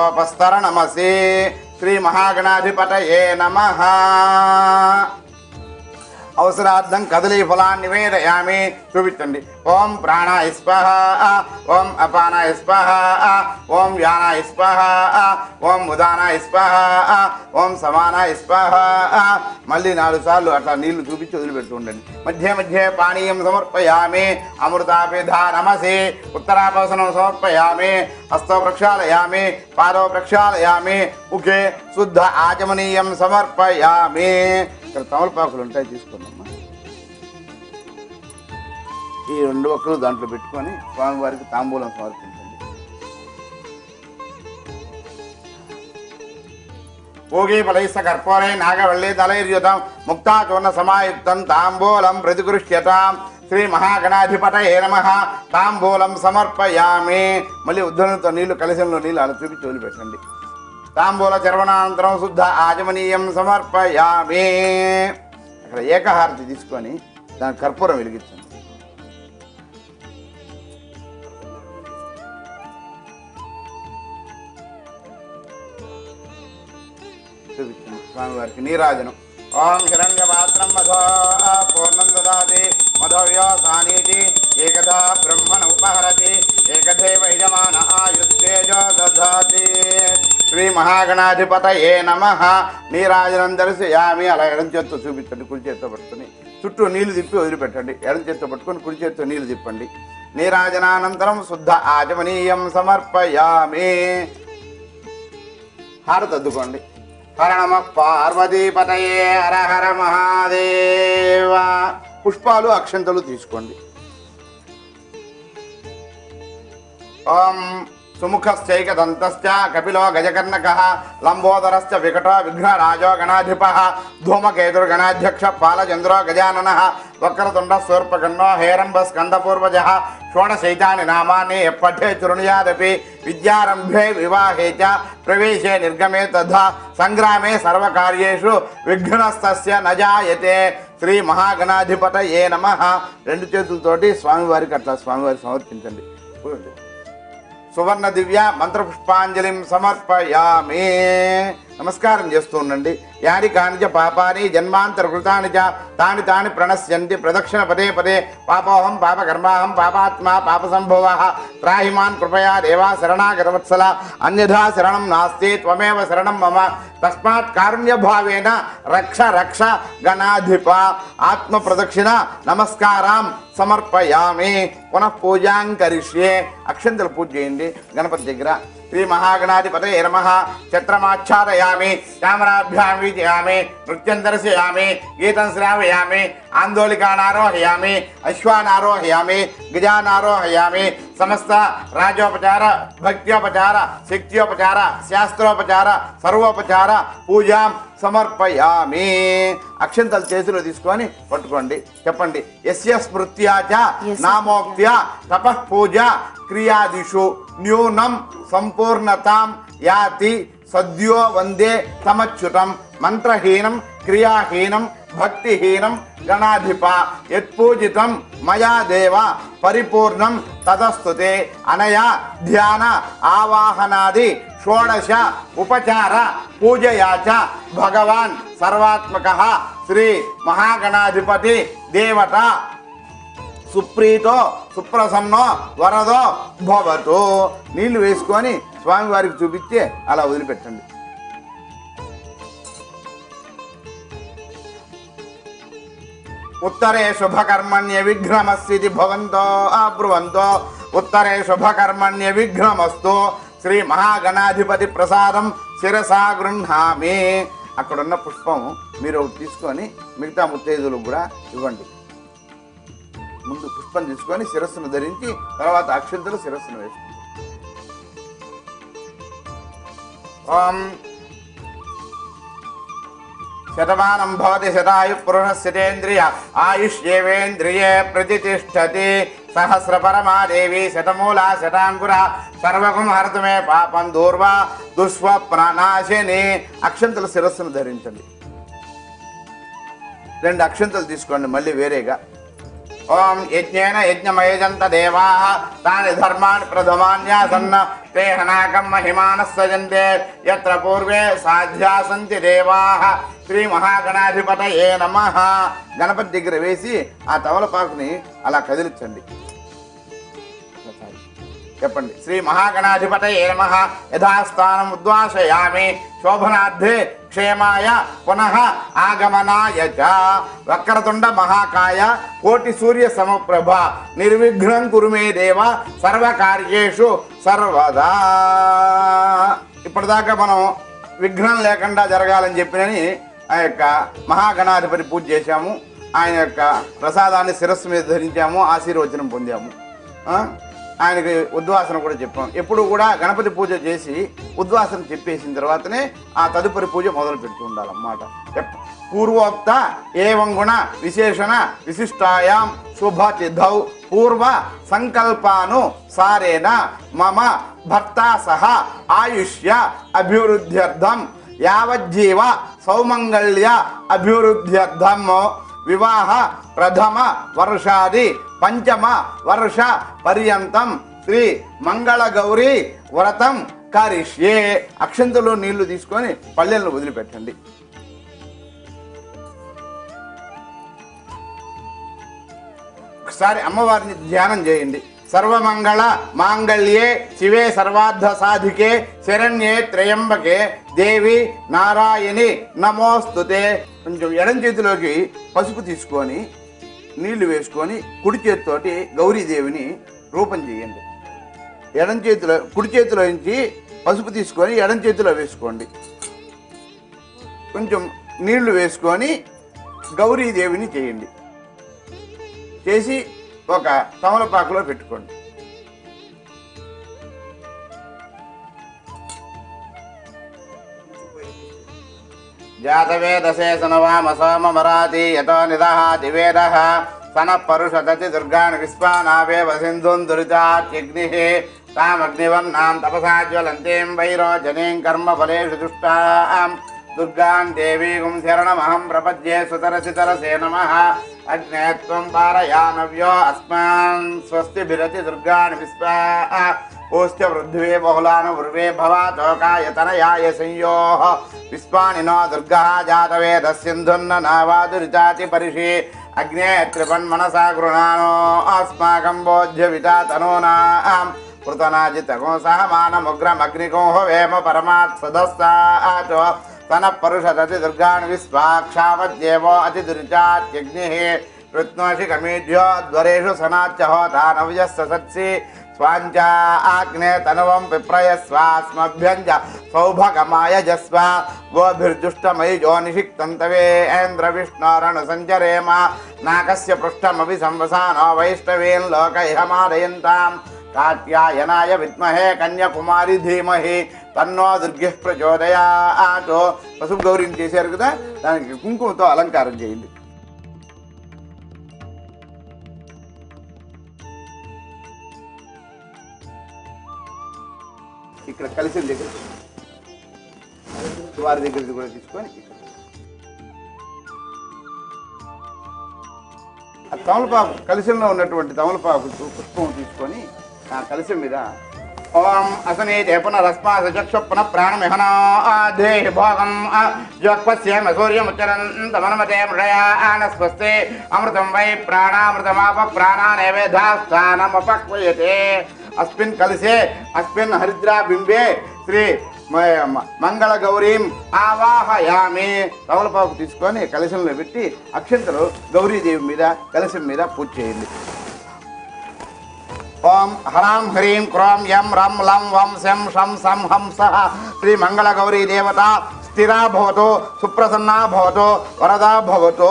అమృతోపస్తరణమసి శ్రీ మహాగణాధిపతయే నమ అవసరార్థం కదలీ ఫలాన్ని నివేదయామి చూపించండి ఓం ప్రాణాయ స్పహ ఓం అపానాయ స్పహ ఓం వ్యానాయ స్పహ ఓం ఉదానాయ స్పహ ఓం సమానాయ స్పహ మళ్ళీ నాలుగు సార్లు అట్లా నీళ్లు చూపించి వదిలిపెడుతూ ఉండండి మధ్య మధ్య పానీయం సమర్పయామి అమృతాపిధా నమసి ఉత్తరాపసనం సమర్పయామి హస్తో ప్రక్షాళయామి పాదో ప్రక్షాళయామి ముఖే శుద్ధ ఆచమనీయం సమర్పయామి ఇక్కడ తమలపాకులు ఉంటాయి తీసుకున్నామ్మా ఈ రెండు ఒక్కరు దాంట్లో పెట్టుకొని స్వామివారికి తాంబూలం సమర్పించండి భోగి ఫలైస్త కర్పూరే నాగవల్లి దళైర్యుతం ముక్తాచూర్ణ సమాయుక్తం తాంబూలం ప్రతిగృష్యతాం శ్రీ మహాగణాధిపతయే నమ తాంబూలం సమర్పయామి మళ్ళీ ఉద్ధరణతో నీళ్లు కలశంలో నీళ్ళు అలా చూపించి వదిలిపెట్టండి తాంబూల చర్వణానంతరం శుద్ధ ఆచమనీయం సమర్పయామి అక్కడ ఏకహారతి తీసుకొని దాని కర్పూరం వెలిగించండి చూపించండి స్వామివారికి నీరాజనం ఓం హిరణ్య పాత్రం మధో పూర్ణం దదాతి మధవ్యో సానీతి ఏకదా బ్రహ్మణ ఉపహరతి ఏకదేవ యజమాన ఆయుస్తేజో దధాతి శ్రీ మహాగణాధిపతయే నమ నీరాజనం దర్శయామి అలా ఎడం చేత్తో చూపించండి కుడి చేత్తో పట్టుకొని చుట్టూ నీళ్లు తిప్పి వదిలిపెట్టండి ఎడం చేత్తో పట్టుకొని కుడి చేత్తో నీళ్లు తిప్పండి నీరాజనానంతరం శుద్ధ ఆచమనీయం సమర్పయామి హారతి అద్దుకోండి హర నమ పార్వతీపతయే హర హర మహాదేవ పుష్పాలు అక్షంతలు తీసుకోండి ఓం సుముఖశ్చైకదంతశ్చ కపిలో గజకర్ణక లంబోదరశ్చ వికటో విఘ్నరాజో గణాధిప ధూమకేతుర్గణాధ్యక్ష పాలచంద్రో గజానన వక్రతుండ శూర్పకర్ణో హేరంబ స్కందపూర్వజ షోడశైతాని నామాని పఠే చురుణ్యాదపి విద్యారంభే వివాహే చ ప్రవేశే నిర్గమే తథా సంగ్రామే సర్వకార్యేషు విఘ్నస్తస్య నజాయతే శ్రీ మహాగణాధిపతయే నమ రెండు చేతులతోటి స్వామివారికి అట్లా స్వామివారికి సమర్పించండి చూడండి సువర్ణ దివ్య మంత్రపుష్పాంజలిం సమర్పయామి నమస్కారం చేస్తూ ఉండండి యాని కానిచ పాపాని జన్మాంతర కృతాని చ తాని తాని ప్రణశ్యంతి ప్రదక్షిణ పదే పదే పాపోహం పాపకర్మాహం పాపాత్మా పాప సంభవ త్రాహిమాన్ కృపయా దేవా శరణాగతవత్సల అన్యథా శరణం నాస్తి త్వమేవ శరణం మమ తస్మాత్ కారుణ్యభావేన రక్ష రక్ష గణాధిప ఆత్మ ప్రదక్షిణ నమస్కారం సమర్పయామి పునః పూజాం కరిష్యే అక్షంతలు పూజ చేయండి గణపతి దగ్గర శ్రీ మహాగణాధిపతే నమ ఛత్రమాచ్ఛాదయామి చామరాభ్యాం వీజయామి నృత్యం దర్శయామి గీతం శ్రావయామి ఆందోళికానారోహయామి అశ్వానారోహయామి గజానారోహయామి సమస్త రాజోపచార భక్త్యోపచార శక్త్యోపచార శాస్త్రోపచార సర్వోపచార పూజాం సమర్పయామి అక్షంతలు చేతిలో తీసుకొని పట్టుకోండి చెప్పండి ఎస్య స్మృత్యాచ Yes. నామోక్త్య తపః పూజ క్రియాదిషు న్యూనం సంపూర్ణతాం యాతి సద్యో వందే సమచ్యుతం మంత్రహీనం క్రియాహీనం భక్తిహీనం గణాధిప యత్పూజితం మయా దేవ పరిపూర్ణం తదస్తుతే అనయా ధ్యాన ఆవాహనాది షోడశ ఉపచార పూజయా చ భగవాన్ సర్వాత్మక శ్రీ మహాగణాధిపతి దేవత సుప్రీతో సుప్రసన్నో వరదో భవతు నీళ్లు వేసుకొని స్వామివారికి చూపించి అలా వదిలిపెట్టండి ఉత్తరే శుభకర్మణ్య విఘ్నమస్తి భవంతో అబ్రువంతో ఉత్తరే శుభకర్మణ్య విఘ్నమస్తు శ్రీ మహాగణాధిపతి ప్రసాదం శిరసా గృహామి అక్కడున్న పుష్పం మీరు ఒకటి తీసుకొని మిగతా ముత్తైదులకు కూడా ఇవ్వండి ముందు పుష్పం తీసుకొని శిరస్సును ధరించి తర్వాత అక్షంతలు శిరస్సును వేసుకోండి ఓం శతమానం భవతి శతాయు పురుషశతేంద్రియ ఆయుష్యేవేంద్రియే ప్రతిష్టతి సహస్ర పరమాదేవి శతమూల శతాంకుర సర్వకం హరతు మే పాపం దూర్వా దుష్వప్రనాశిని అక్షంతల శిరస్సును ధరించండి రెండు అక్షంతలు తీసుకోండి మళ్ళీ వేరేగా ఓం యజ్ఞేన యజ్ఞమయజంత దేవా తాని ధర్మాన్ని ప్రథమాన్యాసన్న ते हनाकं महिमानः सजन्ते यत्र पूर्वे साध्या सन्ति देवाः శ్రీ మహాగణాధిపతయే నమ గణపతి దగ్గర వేసి ఆ తమలపాకుని అలా కదిలించండి చెప్పండి శ్రీ మహాగణాధిపతయే నమ యథాస్థానం ఉద్వాసయామి శోభనార్థే క్షేమాయ పునః ఆగమనాయ చ వక్రతుండ మహాకాయ కోటి సూర్య సమప్రభ నిర్విఘ్నం కురు మే దేవ సర్వకార్యేషు సర్వదా ఇప్పటిదాకా మనం విఘ్నం లేకుండా జరగాలని చెప్పినని ఆ యొక్క మహాగణాధిపతి పూజ చేశాము ఆయన యొక్క ప్రసాదాన్ని శిరస్సు మీద ధరించాము ఆశీర్వచనం పొందాము ఆ? ఆయనకి ఉద్వాసన కూడా చెప్పాం ఎప్పుడు కూడా గణపతి పూజ చేసి ఉద్వాసన చెప్పేసిన తర్వాతనే ఆ తదుపరి పూజ మొదలు పెడుతూ ఉండాలన్నమాట ఎప్- పూర్వోక్త ఏవం గుణ విశేషణ విశిష్టాయాం శుభ తిథౌ పూర్వ సంకల్పాను సారేణ మమ భర్త సహ ఆయుష్య అభివృద్ధ్యర్థం యావజ్జీవ సౌమంగళ్య అభివృద్ధ్యర్థం వివాహ ప్రథమ వర్షాది పంచమ వర్ష పర్యంతం శ్రీ మంగళ గౌరీ వ్రతం కరిష్యే అక్షంతలో నీళ్లు తీసుకొని పల్లెలను వదిలిపెట్టండి ఒకసారి అమ్మవారిని ధ్యానం చేయండి సర్వమంగళ మాంగళ్యే శివే సర్వార్థ సాధికే శరణ్యే త్రయంబకే దేవి నారాయణి నమోస్తుతే కొంచెం ఎడం చేతిలోకి పసుపు తీసుకొని నీళ్లు వేసుకొని కుడి చేతితోటి గౌరీదేవిని రూపం చేయండి ఎడం చేతిలో కుడి చేతిలో నుంచి పసుపు తీసుకొని ఎడం చేతిలో వేసుకోండి కొంచెం నీళ్లు వేసుకొని గౌరీదేవిని చేయండి చేసి ఒక తమలపాకులో పెట్టుకోండి జాతవేదసే సనవామ సోమమరాతి యతో నిదహాతి వేద సన పరుషదతి దుర్గాన్ విశ్వానావేవ సింధున్ దురితాత్యగ్ని తామగ్నివర్ణాం తపసా జ్వలంతీం వైరోజనీం కర్మ ఫలేషు దుష్టాం దుర్గాం దేవీగుం శరణమహం ప్రపద్యే సుతరసితరసే నమ అగ్నే త్వం పారయానవ్యో అస్మాన్ స్వస్తి బిరతి దుర్గాన్ విశ్వా ఓశ్చ వృద్ధ్వే బహుళాను వృవే భవాతోకాయ తనయాయ సంయోః విశ్వాని నో దుర్గः జాతవేద సింధున్న నావాదురితాతి పరిషి అగ్నే త్రిపన్మనసా గృహాణో అస్మాకం బోధ్యవితా తనూనాం పృతనాజితగో సహమానముగ్రమగ్నికో వేమ పరమాత్ సదస్సాచో తన పరుషదతి దుర్గాన్ విశ్వాక్షావద్యేవో అతి దురిచాత్యగ్ని కృత్నోషి కమీఢ్యో ధ్వరేషు సనాచ్చ హోతా నవ్యస్స సత్సి స్వాంచ ఆగ్నే తనువం పిప్రయస్వాస్మభ్యంజ సౌభగమాయ జస్వ గోభిర్దుష్టమయి జో నిషిక్తంతవేంద్ర విష్ణోరణు సంచరేమ నాకస్య పృష్ఠమపి సంవసానో వైష్ణవీన్ లోక ఇహ మారయంతాం కాత్యాయనాయ విద్మహే కన్యాకుమారి ధీమహి తన్నో దుర్గి ప్రచోదయాతో పసుపు గౌరిని చేశారు కదా దానికి కుంకుమతో అలంకారం చేయండి ఇక్కడ కలిసిన దగ్గర వారి దగ్గర కూడా తీసుకొని ఇక్కడ. ఆ తమలపాకు కలిసంలో ఉన్నటువంటి తమలపాకు పుష్పం తీసుకొని ఆ కలిసం మీద ఓం అసనీతే పునరస్మాస చక్షు పునః ప్రాణమిహన దేహి భోగం జ్వక్స్యేమ సూర్యముచ్చరంతమనమతే మృడయాన స్వస్తి అమృతం వై ప్రాణామృతమాప ప్రాణానేవేధాస్థానమపక్వయతే అస్మిన్ కలిసే అస్మిన్ హరిద్రా బింబే శ్రీ మ- మ- మంగళ గౌరీం ఆవాహయామి తమలపాకు తీసుకొని కలశంలో పెట్టి అక్షంతలు గౌరీదేవి మీద కలశం మీద పూజ చేయండి ఓం హరాం హ్రీం క్రోం యం రం లం వం శం షం సం హం సహ శ్రీ మంగళ గౌరీ దేవత స్థిరా భవతు సుప్రసన్నా భవతు వరదా భవతు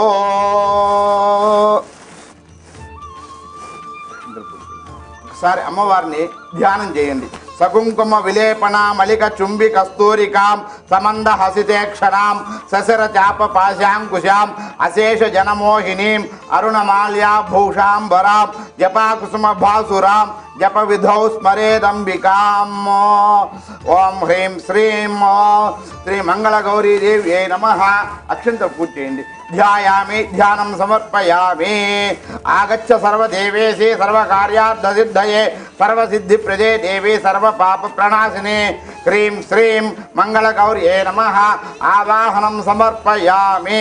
ఒకసారి అమ్మవారిని ధ్యానం చేయండి సకుంకుమ విలేపన మలిక చుంబి కస్తూరికాం సమంద హసితేక్షరాం ససర చాప పాశాంకుశాం అశేష జనమోహినీం అరుణమాల్యాభూషాంబరాం జపాకుసుమ భాసురాం జప విధౌ స్మరేదంబికాం ఓం హ్రీం శ్రీం శ్రీ మంగళ గౌరీ దేవి నమ అక్షంత పూజ చేయండి ధ్యాయామి ధ్యానం సమర్పయామి ఆగచ్చ సర్వదేవేశి సర్వకార్యార్థసిద్ధయే సర్వసిద్ధి ప్రజే దేవి సర్వ పాప ప్రణాశిని హ్రీం శ్రీం మంగళగౌర్యే నమ ఆవాహనం సమర్పయామి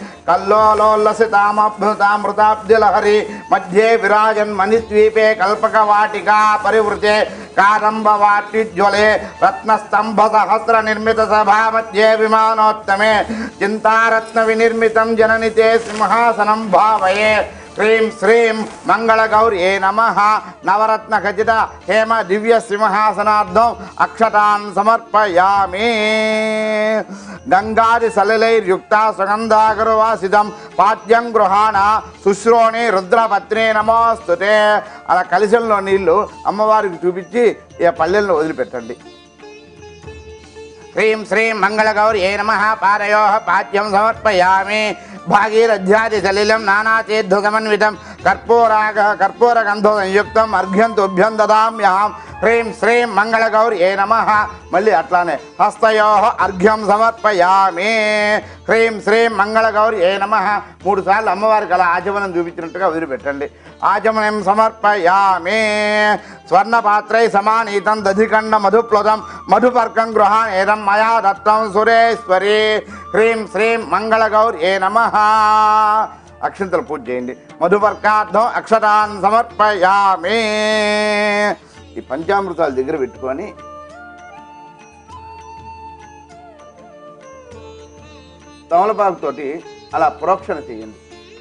కల్లోలోల్లసితామభృతామృతాబ్దిలహరి మధ్యే విరాజన్ మణిద్వీపే కల్పకవాటికా పరివృతే కాదంబవాట్యుజ్వలే రత్నస్తంభ సహస్ర నిర్మిత సభా మధ్యే విమానోత్తమే చింతారత్న వినిర్మితం జననితే సింహాసనం భావయే హ్రీం శ్రీం మంగళగౌర్యే నమ నవరత్న ఖచిత హేమ దివ్య సింహాసనార్థం అక్షతాన్ సమర్పయామి గంగాది సలిలైర్యుక్త సుగంధాగరువాసితం పాద్యం గృహాణ శుశ్రోణి రుద్రపత్ని నమోస్తుతే అలా కలిసంలో నీళ్లు అమ్మవారికి చూపించి ఈ పల్లెల్లో వదిలిపెట్టండి హ్రీం శ్రీం మంగళగౌర్యే నమ పారయో పాద్యం సమర్పయామి భాగీరథ్యాది సలిలం నానాచేద్ధుగమన్వితం కర్పూరాగ కర్పూరగంధో సంయుక్తం అర్ఘ్యం తుభ్యం దదామ్యహం హ్రీం శ్రీం మంగళగౌర్యే నమ మళ్ళీ అట్లానే హస్తయో అర్ఘ్యం సమర్పయామి హ్రీం శ్రీం మంగళగౌర్యే నమ మూడు సార్లు అమ్మవారికి అలా ఆచమనం చూపించినట్టుగా వదిలిపెట్టండి ఆచమనం సమర్పయామి స్వర్ణపాత్రై సమానీతం దధికండ మధుప్లుతం మధుపర్కం గృహానేదం మయా దత్తం సురేశ్వరి హ్రీం శ్రీం మంగళగౌర్యే నమ అక్షంతలు పూజ చేయండి మధుపర్కార్థం అక్షతాన్ సమర్పయామి ఈ పంచామృతాలు దగ్గర పెట్టుకొని తమలపాకుతోటి అలా ప్రోక్షణ చేయండి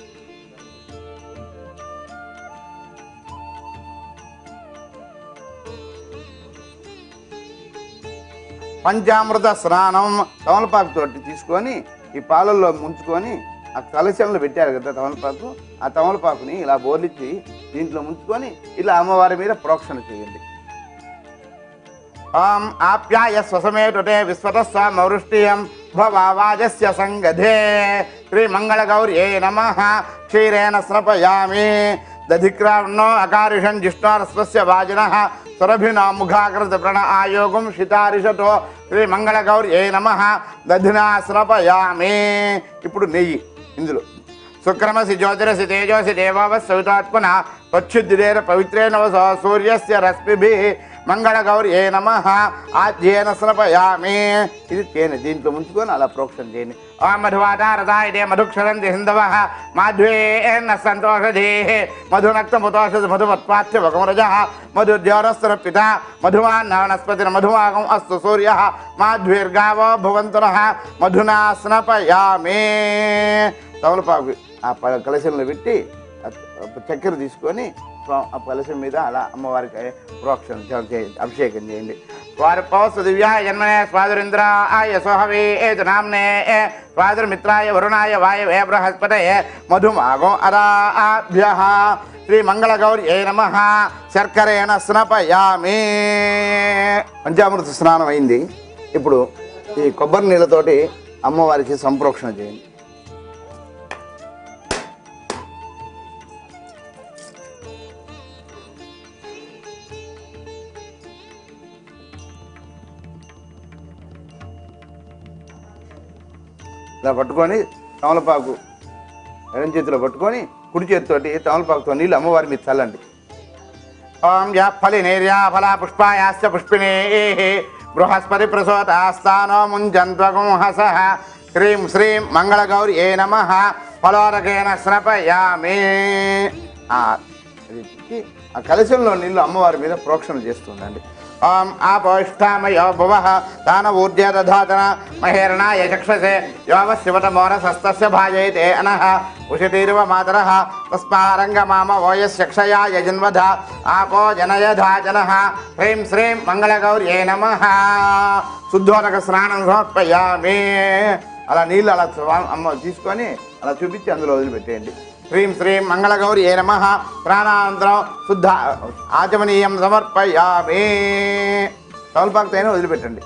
పంచామృత స్నానం తమలపాకుతోటి తీసుకొని ఈ పాలల్లో ముంచుకొని ఆ కలశంలో పెట్టారు కదా తమలపాకు ఆ తమలపాకుని ఇలా బోర్లిచ్చి దీంట్లో ముంచుకొని ఇలా అమ్మవారి మీద ప్రోక్షణ చేయండి ఆం ఆప్యాయ స్వసమేటుటే విశ్వతస్వ మౌరుష్టియం భవాజస్య సంగధే శ్రీమంగళగౌర్యే నమ క్షీరేణ స్నపయామి దధిక్రాన్నో అకారిషం జిష్ణోరస్వస్య వాజిన సురభినా ముఖాకృత ప్రణ్ ఆయోగం శితారిషతో శ్రీమంగళగౌర్యే నమ దధినా స్నపయామి ఇప్పుడు నెయ్యి ఇందులో శుక్రమసి జ్యోతిరసి తేజోసి దేవావ సవితాత్మన పచ్చుద్దిరేన పవిత్రేణ వస సూర్యస్య రశ్మిభి మంగళగౌర్యే నమ ఆద్యేన స్నపయామి ఇది తేనె దీంట్లో ముంచుకొని అలా ప్రోక్షణ చేయండి ఆ మధువాతారథాయ దే మధుక్షరంతి హిందవ మాధ్వేన సంతోషధే మధునక్తముతోషధ మధుమత్వాచ్య భగమరజ మధుద్యోరస్వర పిత మధువాన్ వనస్పతి మధువాగం అస్తు సూర్య మాధ్వీర్గావో భువంతున మధునా స్నపయామి తమలపాకు ఆ ప- కలశంలో పెట్టి ఆ చక్కెర తీసుకొని స్వా- ఆ కలశం మీద అలా అమ్మవారికి ప్రోక్షణ చే- చేయండి అభిషేకం చేయండి వారి పౌస్త దివ్యా జన్మనే స్వాదురింద్రాయ సోహవే ఏతు నామ్నే స్వాదుర్మిత్రాయ వరుణాయ వాయవే బృహస్పతయే మధుమాగం అరాభ్య శ్రీ మంగళగౌర్యే నమ శర్కరేణ స్నపయామి పంచామృత స్నానం అయింది ఇప్పుడు ఈ కొబ్బరి నీళ్ళతోటి అమ్మవారికి సంప్రోక్షణ చేయండి ఇలా పట్టుకొని తమలపాకు ఎడం చేతిలో పట్టుకొని కుడి చేతితోటి తమలపాకుతో నీళ్ళు అమ్మవారి మీద చల్లండి ఓం యా ఫలి నిర్యా ఫలా పుష్పాయాశ్చ పుష్పిణీ బృహస్పతి ప్రసోతాస్తానో ముంజంత్వగుంహస హ్రీం శ్రీం మంగళగౌరి ఏ నమ ఫలోరకేణ స్నపయామి ఆ, అది పెట్టి ఆ కలశంలో నీళ్ళు అమ్మవారి మీద ప్రోక్షణ చేస్తుందండి ఓం ఆపోష్టామయో భువ తాన ఊర్జే దధాతన మహేరణాయ చక్షసే యోవ శివతమోరసస్తస్య భాజయతే అనః ఉషితీర్వ మాతరః తస్మారంగ మామ ఓయస్య క్షయా యజన్వధ ఆపో జనయధా జనః హ్రీం శ్రీం మంగళగౌర్యే నమః శుద్ధోదక స్నానం సమర్పయామి అలా నీళ్ళు అలా స్వా- అమ్మ తీసుకొని అలా చూపించి అందులో వదిలిపెట్టేయండి హ్రీం శ్రీం మంగళగౌరి ఏ నమ ప్రాణాంతరం శుద్ధ ఆచమనీయం సమర్పయామి తౌల్పాక్తైనా వదిలిపెట్టండి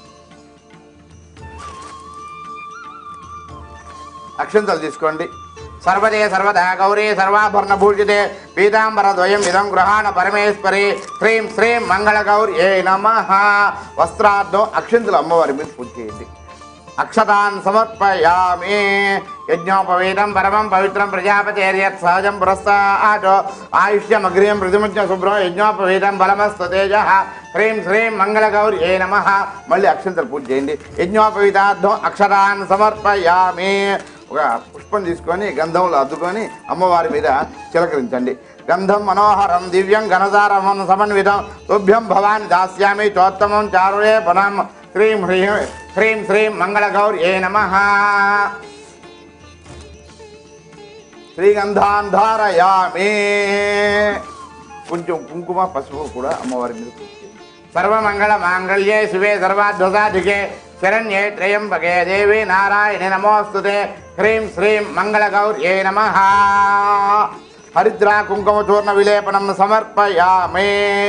అక్షంతలు తీసుకోండి సర్వదే సర్వదా గౌరీ సర్వాభరణ భూషితే పీతాంబర ద్వయం ఇదం గృహాణ పరమేశ్వరి హ్రీం శ్రీం మంగళ గౌరి ఏ నమ వస్త్రార్థం అక్షంతలు అమ్మవారి మీద పూజ చేయండి అక్షతాన్ సమర్పయామి యజ్ఞోపవీతం పరమం పవిత్రం ప్రజాపతేర్యత్ సహజం పురస్తాచ ఆయుష్యమగ్రియం ప్రతిముచ్య శుభ్రం యజ్ఞోపవీతం బలమస్తు తేజ హ్రీం శ్రీం మంగళగౌరి ఏ నమ మళ్ళీ అక్షంతలు పూజ చేయండి యజ్ఞోపవీతార్థం అక్షరాన్ సమర్పయామి ఒక పుష్పం తీసుకొని గంధంలో అద్దుకొని అమ్మవారి మీద చిలకరించండి గంధం మనోహరం దివ్యం ఘనసారమం సమన్వితం తుభ్యం భవాన్ దాస్యామి చోత్తమం చారుడే పనం శ్రీం హ్రీం హ్రీం శ్రీం మంగళగౌరి ఏ నమ శ్రీగంధాన్ ధారయామి కొంచెం కుంకుమ పసుపు కూడా అమ్మవారి మీద పూజ చేయండి. సర్వమంగళ మాంగళ్యే శివే సర్వాధ్వసాధికే శరణ్యే త్రయంబకే దేవి నారాయణి నమోస్తుతే హ్రీం శ్రీం మంగళగౌర్యే నమ హరిద్రా కుంకుమ చూర్ణ విలేపనం సమర్పయామే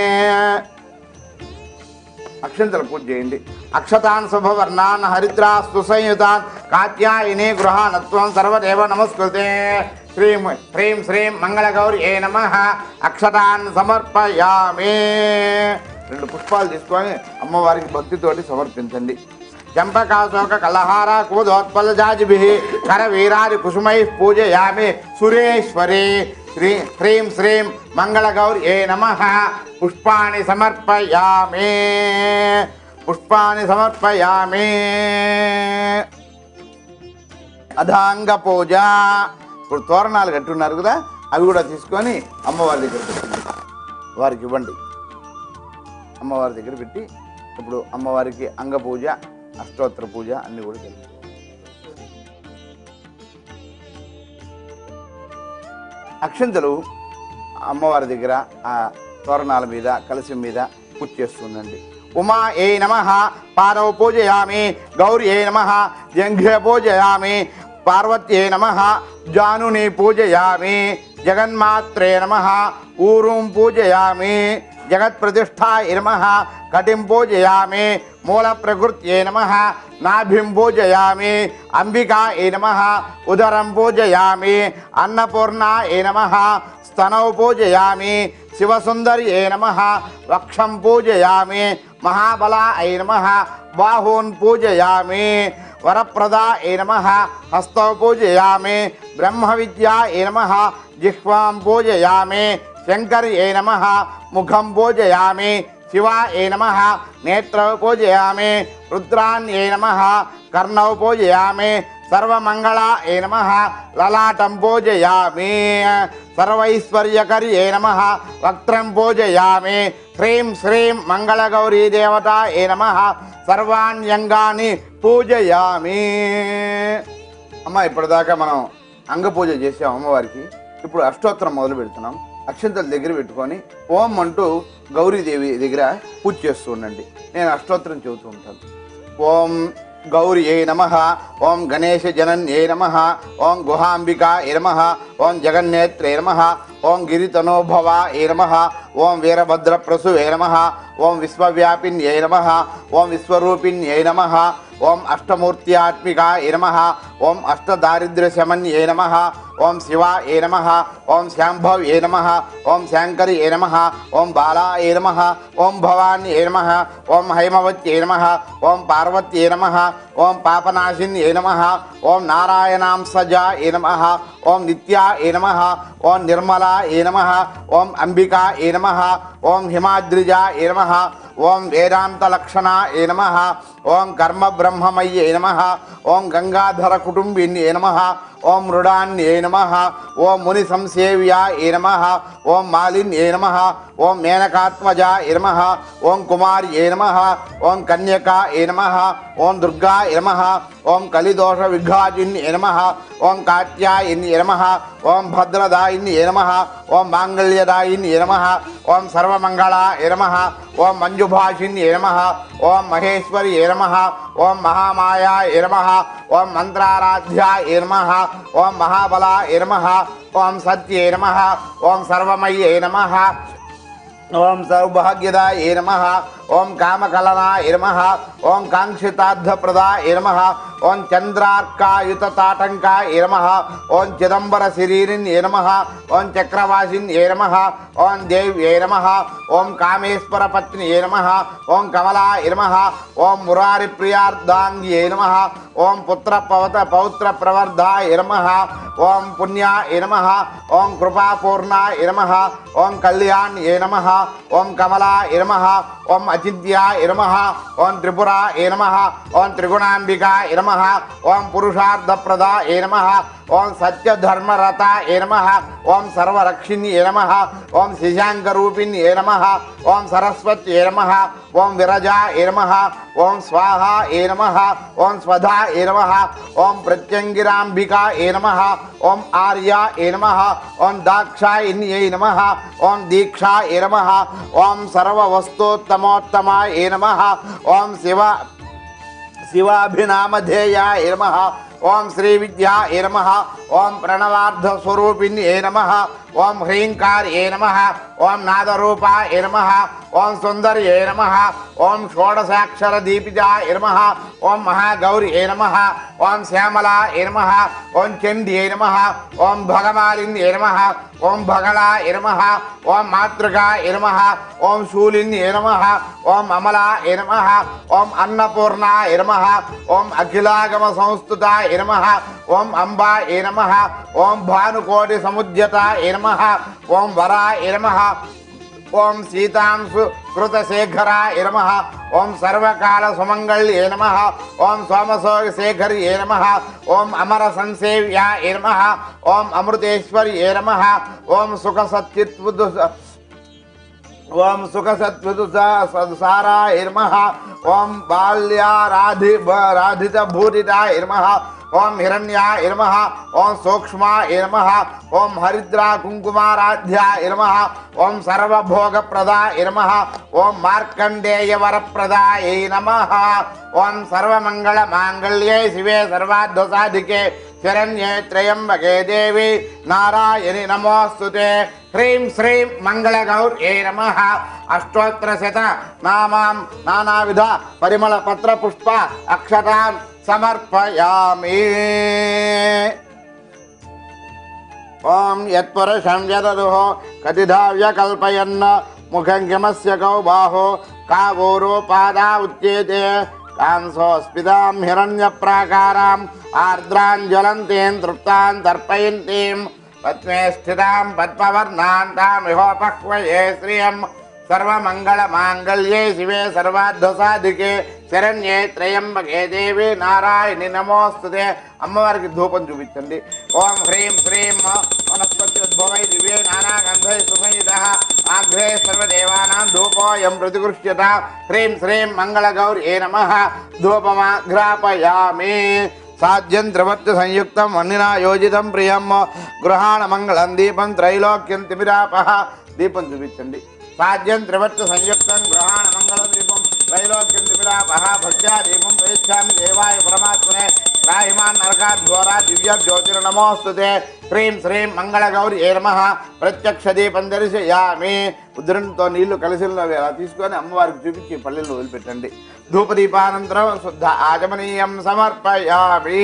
అక్షంతలు పూజ చేయండి అక్షతాన్ శుభవర్ణాన్ హరిద్రాస్తు సంయుతాన్ కాత్యాయని గృహానత్వం సర్వదేవ నమస్కృతే శ్రీం హ్రీం శ్రీం మంగళగౌరి ఏ నమ అక్షతాన్ సమర్పయామి రెండు పుష్పాలు తీసుకొని అమ్మవారికి భక్తితోటి సమర్పించండి చంపకాశోక కలహార కుముదోత్పల జాజిభి కర వీరాది కుసుమై పూజయామి సురేశ్వరి శ్రీ హ్రీం శ్రీం మంగళగౌరి ఏ నమ పుష్పాణి సమర్పయామి పుష్పాన్ని సమర్పయామి అధాంగ పూజ ఇప్పుడు తోరణాలు కట్టున్నారు కదా అవి కూడా తీసుకొని అమ్మవారి దగ్గర పెట్టండి వారికి ఇవ్వండి అమ్మవారి దగ్గర పెట్టి ఇప్పుడు అమ్మవారికి అంగ పూజ అష్టోత్తర పూజ అన్ని కూడా తెలుసు అక్షంతలు అమ్మవారి దగ్గర ఆ తోరణాల మీద కలశం మీద పూజ చేస్తుందండి ఉమా ఏ నమ పాదవ పూజయామి గౌరీ ఏ నమ జంఘ్య పూజయామి పార్వత్యే నమ జానుని పూజయామి జగన్మాత్రే నమ ఊరుం పూజయామి జగత్ప్రతిష్ఠాయ నమ కటిం పూజయామి మూల ప్రకృత్యే నమ నాభిం పూజయామి అంబికాయ నమ ఉదరం పూజయామి అన్నపూర్ణాయ నమ స్తనౌ పూజయామి శివసుందర్యే నమ వక్షం పూజయామి మహాబలాయ నమ బాహూన్ పూజయామి వరప్రదాయ నమ హస్తౌ పూజయామి బ్రహ్మ విద్యాయ నమ జిహ్వాం పూజయామి శంకర్యే నమ ముఖం పూజయామి శివాయ నమ నేత్రౌ పూజయామి రుద్రాన్యే నమ కర్ణౌ పూజయామి సర్వమంగళాయ నమ లలాటం పూజయామి సర్వైశ్వర్యకర్యే నమ వక్త్రం పూజయామి హ్రీం శ్రీం మంగళగౌరీ దేవతాయ నమ సర్వాణ్యంగాని పూజయామి అమ్మ ఇప్పటిదాకా మనం అంగ పూజ చేసాం అమ్మవారికి ఇప్పుడు అష్టోత్తరం మొదలు పెడుతున్నాం అక్షంతల దగ్గర పెట్టుకొని ఓం అంటూ గౌరీదేవి దగ్గర పూజ చేస్తూ ఉండండి నేను అష్టోత్తరం చెబుతూ ఉంటాను ఓం గౌరీ ఏ నమ ఓం గణేశ జనన్యే నమ ఓం గుహాంబికా ఏ నమ ఓం జగన్నేత్రే నమ ఓం గిరితనోభవ ఏ నమ ఓం వీరభద్ర ప్రసు ఏ నమ ఓం విశ్వవ్యాపిన్యే నమ ఓం విశ్వరూపిణ్యే నమ ఓం అష్టమూర్త్యాత్మికా ఏ నమ ఓం అష్టదారిద్ర్యశమన్యే నమ ఓం శివ ఏ నమ ఓం శాంభవ్ ఏ నమ ఓం శాంకరి ఏ నమ ఓం బాలా ఏ నమ ఓం భవాని ఏ నమ ఓం హైమవత్యే నమ ఓం పార్వత్యే నమ ఓం పాపనాశిన్యే నమ ఓం నారాయణాంసజ ఏ నమ ఓం నిత్యా ఏ నమ ఓం నిర్మలా ఏ నమ ఓం అంబికా ఏ నమ ఓం హిమాద్రిజ ఏ నమ ఓం వేదాంతలక్షణ ఏ నమ ఓం కర్మ బ్రహ్మమయ్యే నమ ఓం గంగాధర కుటుంబిన్యే నమ ఓం మృడాన్యే నమ ఓం ముని సంసేవ్యా ఏ నమ ఓం మాలిన్యే నమ ఓం మేనకాత్మజ ఏ నమ ఓం కుమారి ఏ నమ ఓం కన్యకా ఏ నమ ఓం దుర్గా ఏ నమ ఓం కలిదోష విఘాజిన్ ఏ నమ ఓం కాత్యాయిన్ ఏ నమ ఓం భద్రదాయిన్ ఏ నమ ఓం మాంగళ్యదాయిన్ ఏ నమ ఓం సర్వమంగళ ఏ నమ ఓం మంజుభాషిన్ ఏ నమ ఓం మహేశ్వరి ఏ నమ ఓం మహామాయా ఏ నమ ఓం మంత్రారాధ్య ఏ నమ ఓం మహాబల ఏ నమ ఓం సత్యే నమ ఓం సర్వమయ్యే నమ ఓం సౌభాగ్యదాయ నమ ఓం కామకలనాయ నమ ఓం కాంక్షితార్థప్రదాయ నమ ఓం చంద్రార్కాయుత తాటంకాయ నమ ఓం చిదంబర శరీరిణ్యే నమ ఓం చక్రవాసిన్యే నమ ఓం దేవ్యే నమ ఓం కామేశ్వర పత్నియే నమ ఓం కమలాయ నమ ఓం మురారి ప్రియార్ధాంగ్యే నమ ఓం పుత్ర పవత పౌత్ర ప్రవర్ధాయ నమ ఓం పుణ్యాయ నమ ఓం కృపాపూర్ణాయ నమ ఓం కళ్యాణ్యే నమ ఓం కమలాయ నమ ఓం అచిద్యాయ నమ ఓం త్రిపురాయ నమ ఓం త్రిగుణాంబికాయ నమ ఓం పురుషార్థప్రదాయ నమ ఓం సత్యధర్మరతాయ నమ ఓం సర్వరక్షిణ్యే నమ ఓం శశాంకరూపిణ్యే నమ ఓం సరస్వత్యే నమ ఓం విరజాయ నమ ఓం స్వాహాయ నమ ఓం స్వధాయ నమ ఓం ప్రత్యంగిరాంబికాయ నమ ఓం ఆర్యాయ నమ ఓం దాక్షాయిన్యై నమ ఓం దీక్షాయ నమ ఓం సర్వవస్తోత్తమోత్తమాయ నమ ఓం శివ శివాభినామధేయాయ నమ ఓం శ్రీ విద్యాయ నమ ఓం ప్రణవార్థ స్వరూపిణ్యే నమ ఓం హ్రీంకార్యే నమ ఓం నాదరూపాయ నమ ఓం సుందర్యే నమ ఓం షోడశాక్షర దీపిజాయ నమ ఓం మహాగౌర్యే నమ ఓం శ్యామలాయ నమ ఓం చండ్యే నమ ఓం భగమాలిన్యే నమ ఓం భగళాయ నమ ఓం మాతృకాయ నమ ఓం శూలిన్యే నమ ఓం అమలాయ నమ ఓం అన్నపూర్ణాయ నమ ఓం అఖిలాగమ సంస్థుతాయ నమ ఓం అంబాయ నమ ఓం భానుకోటి సముద్యతాయ నమ ఓం వరాయ నమ ఓం సీతాంశు కృతశేఖరాయ నమ ఓం సర్వకాల సుమంగళ్యే నమ ఓం సోమశేఖర్యే నమ ఓం అమర సంసేవ్యాయ నమ ఓం అమృతేశ్వర్యే నమ ఓం సుఖ సత్యత్వ ఓం సుఖ సత్వదు సారాయ నమ ఓం బాల్యారాధి రాధిత భూరితాయ నమ ఓం హిరణ్యాయ నమ ఓం సూక్ష్మాయ నమ ఓం హరిద్రా కుంకుమారాధ్యాయ నమ ఓం సర్వభోగప్రదాయ నమ ఓం మార్కండేయ వరప్రదాయ నమ ఓం సర్వమంగళ మాంగళ్యే శివే సర్వాధ్వసాధికే శరణ్యే త్రయంబకే దేవి నారాయణి నమోస్తుతే హ్రీం శ్రీం మంగళగౌర్యే నమ అష్టోత్తర శత నామాం నానావిధ పరిమళ పత్ర పుష్ప అక్షతాన్ సమర్పయామి ఓం యత్పురుషం యదదుః కతిధావ్య కల్పయన్ ముఖం కిమస్య కౌ బాహో కావోరో పాదా ఉచ్యేతే కాంసోస్పిదాం హిరణ్య ప్రాకారాం ఆర్ద్రాం జ్వలంతీం తృప్తాం తర్పయంతీం పద్మే స్థితాం పద్మవర్ణాం తామిహోపక్వయే శ్రియం సర్వమంగళ మాంగళ్యే శివే సర్వాధ్వసాధికే శరణ్యే త్రయంబకే దేవి నారాయణి నమోస్తుతే అమ్మవారికి ధూపం చూపించండి ఓం హ్రీం శ్రీం వనస్పతి ఉద్భవై దివ్యే నానాగంధై సుసంయుత ఆగ్రే సర్వదేవానాం ధూపోయం ప్రతిగృష్యత హ్రీం శ్రీం మంగళగౌర్యే నమ ధూపమాఘ్రాపయామి సాధ్యం త్రివర్తి సంయుక్తం వన్నినా యోజితం ప్రియం గృహాణ మంగళం దీపం త్రైలోక్యం తిమిరాపహ దీపం చూపించండి సాధ్యం త్రివర్తి సంయుక్తం గృహాణ మంగళం దీపం త్రైలోక్యం తిమిరాపహ భక్త్యా దీపం ప్రయచ్ఛామి దేవాయ పరమాత్మనే రాహిమాన్ నరకాద్వారా దివ్య జ్యోతిర్ నమోస్తుతే హ్రీం శ్రీం మంగళగౌరి ఏ నమ ప్రత్యక్ష దీపం దర్శయామి ఉద్రంతో నీళ్లు కలిసిలో అలా తీసుకొని అమ్మవారికి చూపించి పల్లెల్లో వదిలిపెట్టండి ధూపదీపానంతరం శుద్ధ ఆచమనీయం సమర్పయామి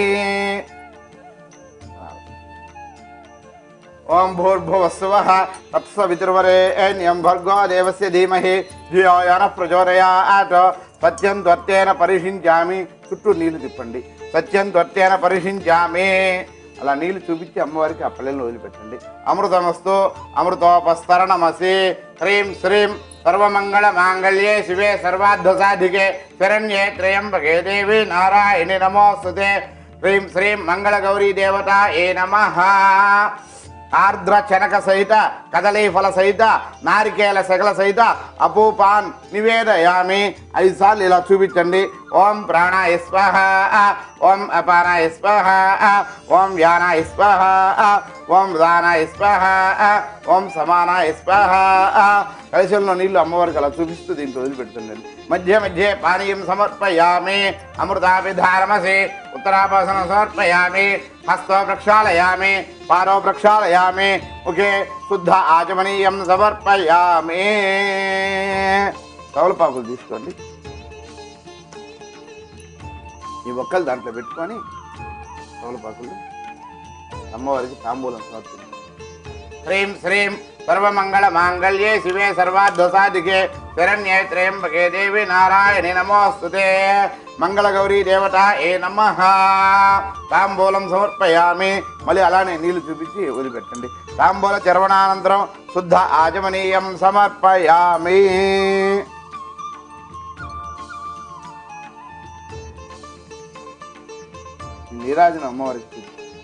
ఓం భూర్భువస్వ తత్సవితుర్వరేణ్యం భర్గో దేవస్య ధీమహి ధియో యన ప్రచోదయాత్ సత్యం త్వత్తేన పరిశించామి చుట్టూ నీళ్లు తిప్పండి సత్యం త్వత్తేన పరిశించామి అలా నీళ్లు చూపించి అమ్మవారికి ఆ పల్లెలను వదిలిపెట్టండి అమృతమస్తు అమృతోపస్తరణమసి హ్రీం శ్రీం సర్వమంగళ మాంగళ్యే శివే సర్వాధ్వసాధికే శరణ్యే త్రయంబకే దేవి నారాయణి నమోస్తుతే హ్రీం శ్రీం మంగళగౌరీ దేవత ఏ నమః ఆర్ద్ర చనక సహిత కదలీ ఫల సహిత నారికేల సగల సహిత అపూపాన్ నివేదయామి ఐదు సార్లు ఇలా చూపించండి ఓం ప్రాణాయ స్వాహ ఓం అపానాయ స్వాహ ఓం వ్యానాయ స్వాహ ఓం దానాయ స్వాహ ఓం సమానాయ స్వాహ కలశంలో నీళ్లు అమ్మవారికి అలా చూపిస్తూ దీంట్లో వదిలిపెడుతుండండి మధ్య మధ్య పానీయం సమర్పయామి అమృతాభిధారమసి ఉత్తరాపాసనం సమర్పయామి హస్తో ప్రక్షాళయామి పారో ప్రక్షాళయామి ముఖే శుద్ధ ఆచమనీయం సమర్పయామి తవలపాకులు తీసుకోండి ఈ ఒక్కలు దాంట్లో పెట్టుకొని తవలపాకులు అమ్మవారికి తాంబూలం సమర్పించండి హ్రీం శ్రీం సర్వమంగళ మాంగళ్యే శివే సర్వాధ్వసాదికే శరణ్యే త్రయంబకే దేవి నారాయణి నమోస్తుతే మంగళగౌరీ దేవత ఏ నమ తాంబూలం సమర్పయామి మళ్ళీ అలానే నీళ్లు చూపించి వదిలిపెట్టండి తాంబూల చర్వణానంతరం శుద్ధ ఆచమనీయం సమర్పయామి నీరాజన అమ్మవారికి చూపించండి.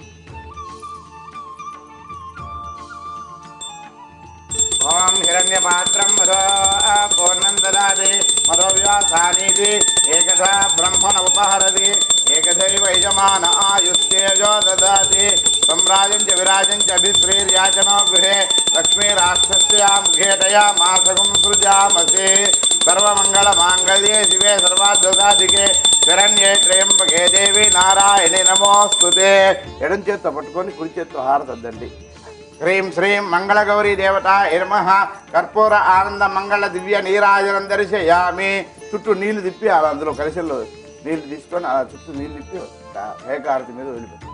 ఓం హిరణ్యపాత్రం మధో పూర్ణం దదాతి మధో వ్యాసానీతి ఏకథా బ్రహ్మణ ఉపహరతి ఏకథైవ యజమాన ఆయుస్తేజో దదాతి సంరాజం చ విరాజం చ అభిశ్రీర్యాచనో గృహే లక్ష్మీరాక్షస్యా ముఖేటయా మాసకం సృజామసి సర్వమంగళ మాంగళ్యే శివే సర్వాధ్వసాధికే శరణ్యే త్రయంబకే దేవి నారాయణి నమోస్తుతే ఎడం చేత్తో పట్టుకొని కుడి చేత్తో హారతద్దండి హ్రీం శ్రీం మంగళగౌరీ దేవత ఇర్మహ కర్పూర ఆనంద మంగళ దివ్య నీరాజనం దర్శయామి చుట్టూ నీళ్లు తిప్పి అలా అందులో కలిసిలో నీళ్లు తీసుకొని అలా చుట్టూ నీళ్లు తిప్పి ఏకారతి మీద వదిలిపెట్టాలి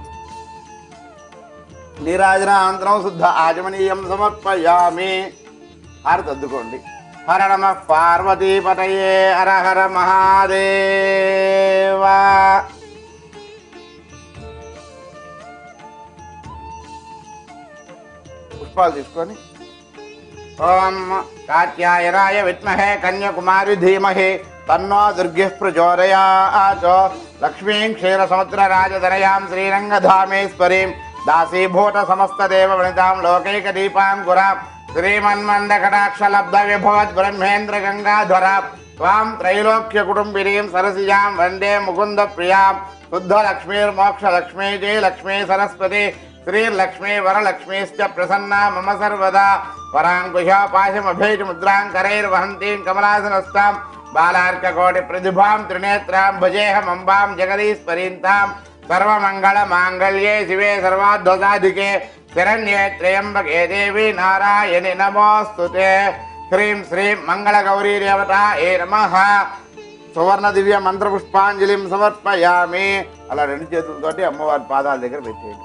నీరాజన అనంతరం శుద్ధ ఆచమనీయం సమర్పయామి హారతి అద్దుకోండి హర నమ పార్వతీపతయే హర హర మహాదేవా పుష్పాలు తీసుకొని ఓం కాత్యాయనాయ విద్మహే కన్యాకుమారి ధీమహి తన్నో దుర్గి ప్రచోదయాచ లక్ష్మీం క్షీరసముద్ర రాజధనయాం శ్రీరంగధామేశ్వరీం దాసీభూత సమస్తదేవ వనితాం లోకైక దీపాం గురాం శ్రీమన్మందకటాక్షలబ్ధ విభవద్ బ్రహ్మేంద్ర గంగాధర త్వాం త్రైలోక్య కుటుంబినీం సరసిజాం వందే ముకుంద ప్రియాం శుద్ధ లక్ష్మీర్మోక్ష లక్ష్మీ జయ లక్ష్మీ సరస్వతి శ్రీర్లక్ష్మీ వరలక్ష్మీశ్చ ప్రసన్నా మమ సర్వదా వరాంకుశా పాశమభేజముద్రాంకరైర్వహంతీం కమలాసనస్తాం బాలార్కకోటి ప్రతిభాం త్రినేత్రాం భజేహమంబాం జగదీశ్వరీంతాం సర్వమంగళ మాంగళ్యే శివే సర్వాధ్వసాధికే శరణ్యే త్రయంబకే దేవి నారాయణి నమోస్తుతే హ్రీం శ్రీం మంగళగౌరీ దేవత ఏ నమః సువర్ణ దివ్య మంత్ర పుష్పాంజలిం సమర్పయామి అలా రెండు చేతులతోటి అమ్మవారి పాదాల దగ్గర పెట్టేయండి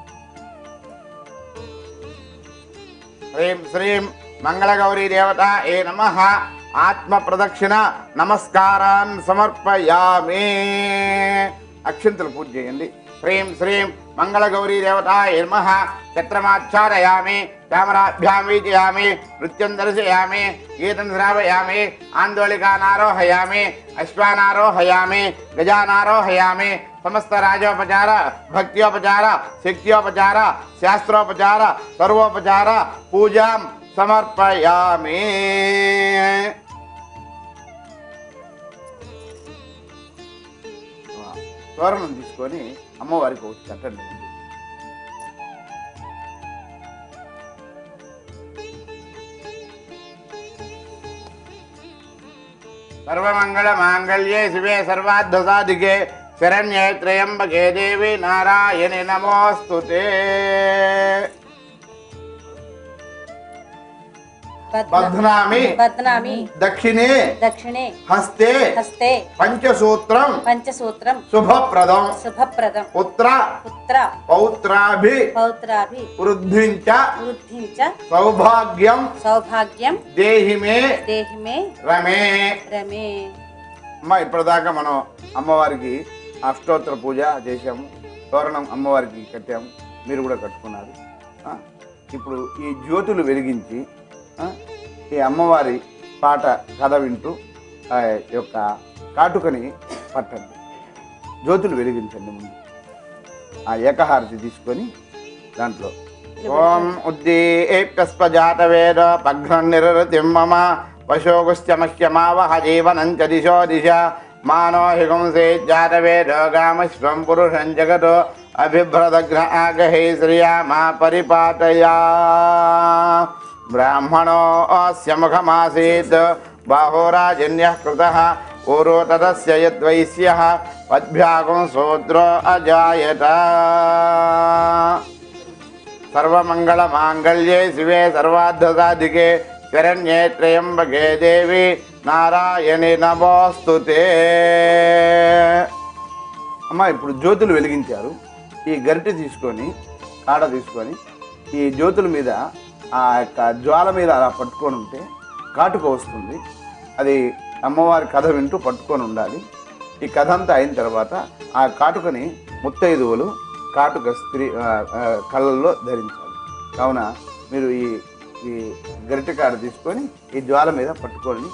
హ్రీం శ్రీం మంగళగౌరీ దేవత ఏ నమ ఆత్మ ప్రదక్షిణ నమస్కారాన్ సమర్పయామి అక్షంతలు పూజ చేయండి హ్రీం శ్రీం మంగళగౌరీ దేవత ఏ నమ చత్రమాచ్ఛాదయామి చామరాభ్యాం వీచయామి నృత్యం దర్శయామి గీతం శ్రావయామి ఆందోళికానారోహయామి అశ్వానారోహయామి గజానారోహయామి సమస్త రాజోపచార భక్త్యోపచార శక్త్యోపచార శాస్త్రోపచార సర్వోపచార పూజాం సమర్పయామి తోరణం తీసుకొని అమ్మవారికి ఒకటి కట్టండి సర్వమంగళ మాంగళ్యే శివే సర్వాధ్వసాధికే శరణ్యే త్రయంబకే దేవి నారాయణి నమోస్తుతే బధ్నామి బధ్నామి దక్షిణే దక్షిణే హస్తే హస్తే పంచసూత్రం పంచసూత్రం శుభప్రదం శుభప్రదం పుత్ర పుత్ర పౌత్రాభి పౌత్రాభి వృద్ధించ వృద్ధించ సౌభాగ్యం సౌభాగ్యం దేహి మే దేహి మే రమే రమే అమ్మ ఇప్పటిదాకా మనం అమ్మవారికి అష్టోత్తర పూజ చేశాము తోరణం అమ్మవారికి కట్టాము మీరు కూడా కట్టుకున్నారు ఆ, ఇప్పుడు ఈ జ్యోతులు వెలిగించి ఆ, ఈ అమ్మవారి పాట కథ వింటూ ఆ యొక్క కాటుకని పట్టండి జ్యోతులు వెలిగించండి ముందు ఆ ఏకహారతి తీసుకొని దాంట్లో ఓం ఉద్దీప్యస్పజాత వేద పఘ్నం నిరతిం మమ పశోగుశ్చమశ్యమావహ జీవనం చ దిశో దిశ మానో హిగుంసే జాతవేదో గామశ్వం పురుషం జగతో అభిభ్రదగ్న ఆగహే శ్రియా మా పరిపాటయా బ్రాహ్మణో అస్య ముఖమాసీత్ బాహోరాజన్య కృత ఊరో తదస్య యద్వైశ్య పద్భ్యాగం శూద్రో అజాయత సర్వమంగళ మాంగళ్యే శివే సర్వార్థసాధికే శరణ్యే త్రయంబకే దేవి నారాయణి నమోస్తుతే అమ్మ ఇప్పుడు జ్యోతులు వెలిగించారు ఈ గరిటె తీసుకొని ఆడ తీసుకొని ఈ జ్యోతుల మీద ఆ యొక్క జ్వాల మీద అలా పట్టుకొని ఉంటే కాటుక వస్తుంది అది అమ్మవారి కథ వింటూ పట్టుకొని ఉండాలి ఈ కథ అంతా అయిన తర్వాత ఆ కాటుకని ముత్తైదువులు కాటుక స్త్రీ ఆ, ఆ, కళ్ళల్లో ధరించాలి కావున మీరు ఈ ఈ గరిటె కాడ తీసుకొని ఈ జ్వాల మీద పట్టుకొని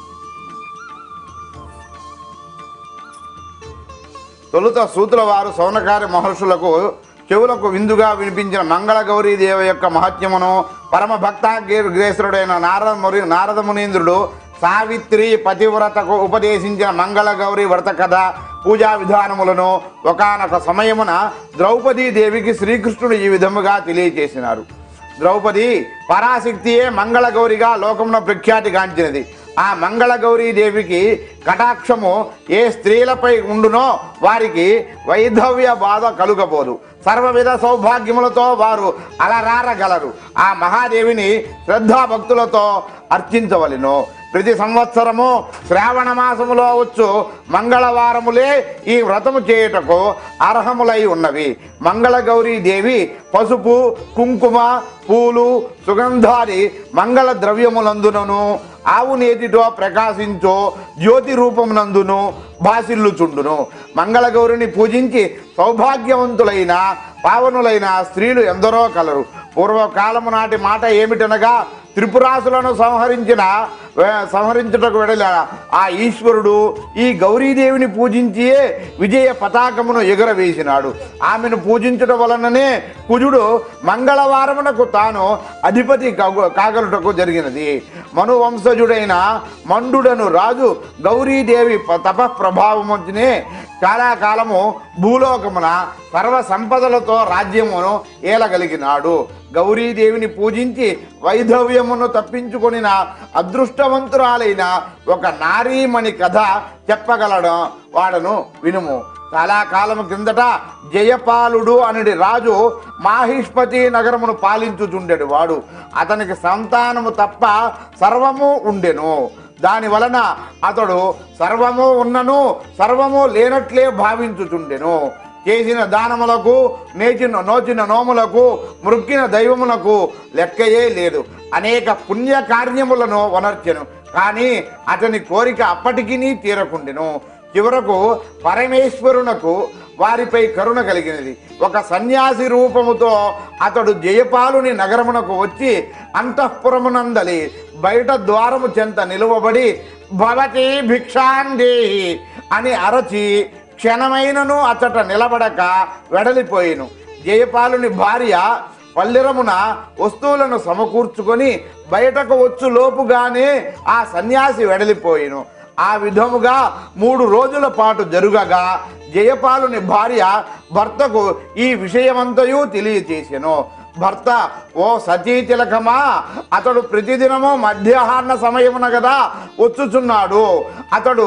తొలుత సూతుల వారు సౌనకారి మహర్షులకు చెవులకు విందుగా వినిపించిన మంగళ గౌరీదేవ యొక్క మహత్యమును పరమ భక్తాగ్రేసురుడైన నారద ముని నారద మునీంద్రుడు సావిత్రి పతివ్రతకు ఉపదేశించిన మంగళ గౌరీ వ్రత కథ పూజా విధానములను ఒకానొక సమయమున ద్రౌపదీ దేవికి శ్రీకృష్ణుడు ఈ విధముగా తెలియచేసినారు ద్రౌపది పరాశక్తియే మంగళగౌరిగా లోకమున ప్రఖ్యాతిగాంచినది ఆ మంగళగౌరీ దేవికి కటాక్షము ఏ స్త్రీలపై ఉండునో వారికి వైధవ్య బాధ కలుగబోదు సర్వవిధ సౌభాగ్యములతో వారు అలరారగలరు ఆ మహాదేవిని శ్రద్ధాభక్తులతో అర్చించవలెను ప్రతి సంవత్సరము శ్రావణ మాసములో వచ్చు మంగళవారములే ఈ వ్రతము చేయుటకు అర్హములై ఉన్నవి మంగళగౌరీ దేవి పసుపు కుంకుమ పూలు సుగంధాది మంగళ ద్రవ్యములందునను ఆవు నేతితో ప్రకాశించో జ్యోతి రూపమునందును బాసిల్లుచుండును మంగళగౌరిని పూజించి సౌభాగ్యవంతులైన పావనులైన స్త్రీలు ఎందరో కలరు పూర్వకాలము నాటి మాట ఏమిటనగా త్రిపురాసులను సంహరించిన వే- సంహరించుటకు వెడల ఆ ఈశ్వరుడు ఈ గౌరీదేవిని పూజించి విజయ పతాకమును ఎగురవేసినాడు ఆమెను పూజించడం వలననే కుజుడు మంగళవారమునకు తాను అధిపతి కాగు- కాగలుటకు జరిగినది మనువంశజుడైన మండుడను రాజు గౌరీదేవి ప- తపఃప్రభావమునే చాలా కాలము భూలోకమున సర్వ సంపదలతో రాజ్యమును ఏలగలిగినాడు గౌరీదేవిని పూజించి వైధవ్యమును తప్పించుకొనిన అదృష్టవంతురాలైన ఒక నారీమణి కథ చెప్పగలడం వాడను వినుము చాలా కాలం కిందట జయపాలుడు అనడి రాజు మాహిష్పతి నగరమును పాలించుచుండెడు వాడు అతనికి సంతానము తప్ప సర్వము ఉండెను దాని వలన అతడు సర్వము ఉన్నను సర్వము లేనట్లే భావించుచుండెను చేసిన దానములకు నేచిన నోచిన నోములకు మృక్కిన దైవములకు లెక్కయే లేదు అనేక పుణ్య కార్యములను వనర్చెను కానీ అతని కోరిక అప్పటికీ తీరకుండెను చివరకు పరమేశ్వరునకు వారిపై కరుణ కలిగినది ఒక సన్యాసి రూపముతో అతడు జయపాలుని నగరమునకు వచ్చి అంతఃపురమునందలి బయట ద్వారము చెంత నిలువబడి భవతి భిక్షాందేహి అని అరచి క్షణమైనను అతట నిలబడక వెడలిపోయిను జయపాలుని భార్య పల్లెరమున వస్తువులను సమకూర్చుకొని బయటకు వచ్చు లోపుగానే ఆ సన్యాసి వెడలిపోయిను ఆ విధముగా మూడు రోజుల పాటు జరుగగా జయపాలుని భార్య భర్తకు ఈ విషయమంతయు తెలియచేసెను భర్త ఓ సతీ తిలకమా అతడు ప్రతిదినము మధ్యాహ్న సమయమున కదా వచ్చుచున్నాడు అతడు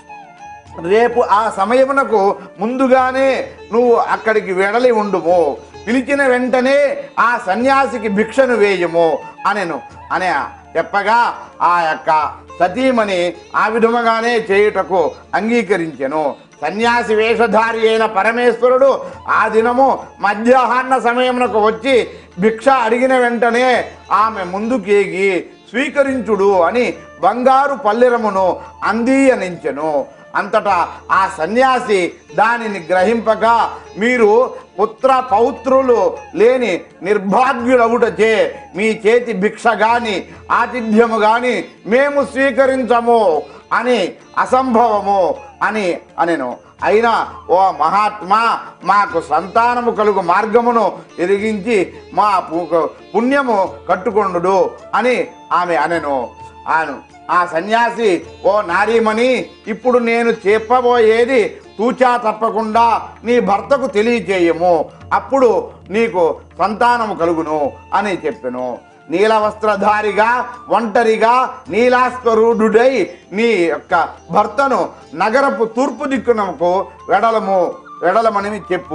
రేపు ఆ సమయమునకు ముందుగానే నువ్వు అక్కడికి వెడలి ఉండుము పిలిచిన వెంటనే ఆ సన్యాసికి భిక్షను వేయము అనెను అనే చెప్పగా ఆ యొక్క సతీమణి ఆ విధముగానే చేయుటకు అంగీకరించెను సన్యాసి వేషధారి అయిన పరమేశ్వరుడు ఆ దినము మధ్యాహ్న సమయమునకు వచ్చి భిక్ష అడిగిన వెంటనే ఆమె ముందుకేగి స్వీకరించుడు అని బంగారు పల్లెరమును అందీయనించెను అంతటా ఆ సన్యాసి దానిని గ్రహింపక మీరు పుత్ర పౌత్రులు లేని నిర్భాగ్యులవుటచే మీ చేతి భిక్ష గాని ఆతిథ్యము గాని మేము స్వీకరించము అని అసంభవము అని అనెను అయినా ఓ మహాత్మా మాకు సంతానము కలుగు మార్గమును ఎరిగించి మా పు- పుణ్యము కట్టుకొండు అని ఆమె అనెను ఆను ఆ సన్యాసి ఓ నారీమణి ఇప్పుడు నేను చెప్పబోయేది తూచా తప్పకుండా నీ భర్తకు తెలియచేయము అప్పుడు నీకు సంతానము కలుగును అని చెప్పెను నీల వస్త్రధారిగా ఒంటరిగా నీలాస్వరూఢుడై నీ యొక్క భర్తను నగరపు తూర్పు దిక్కునకు వెడలము వెడలమని చెప్పుము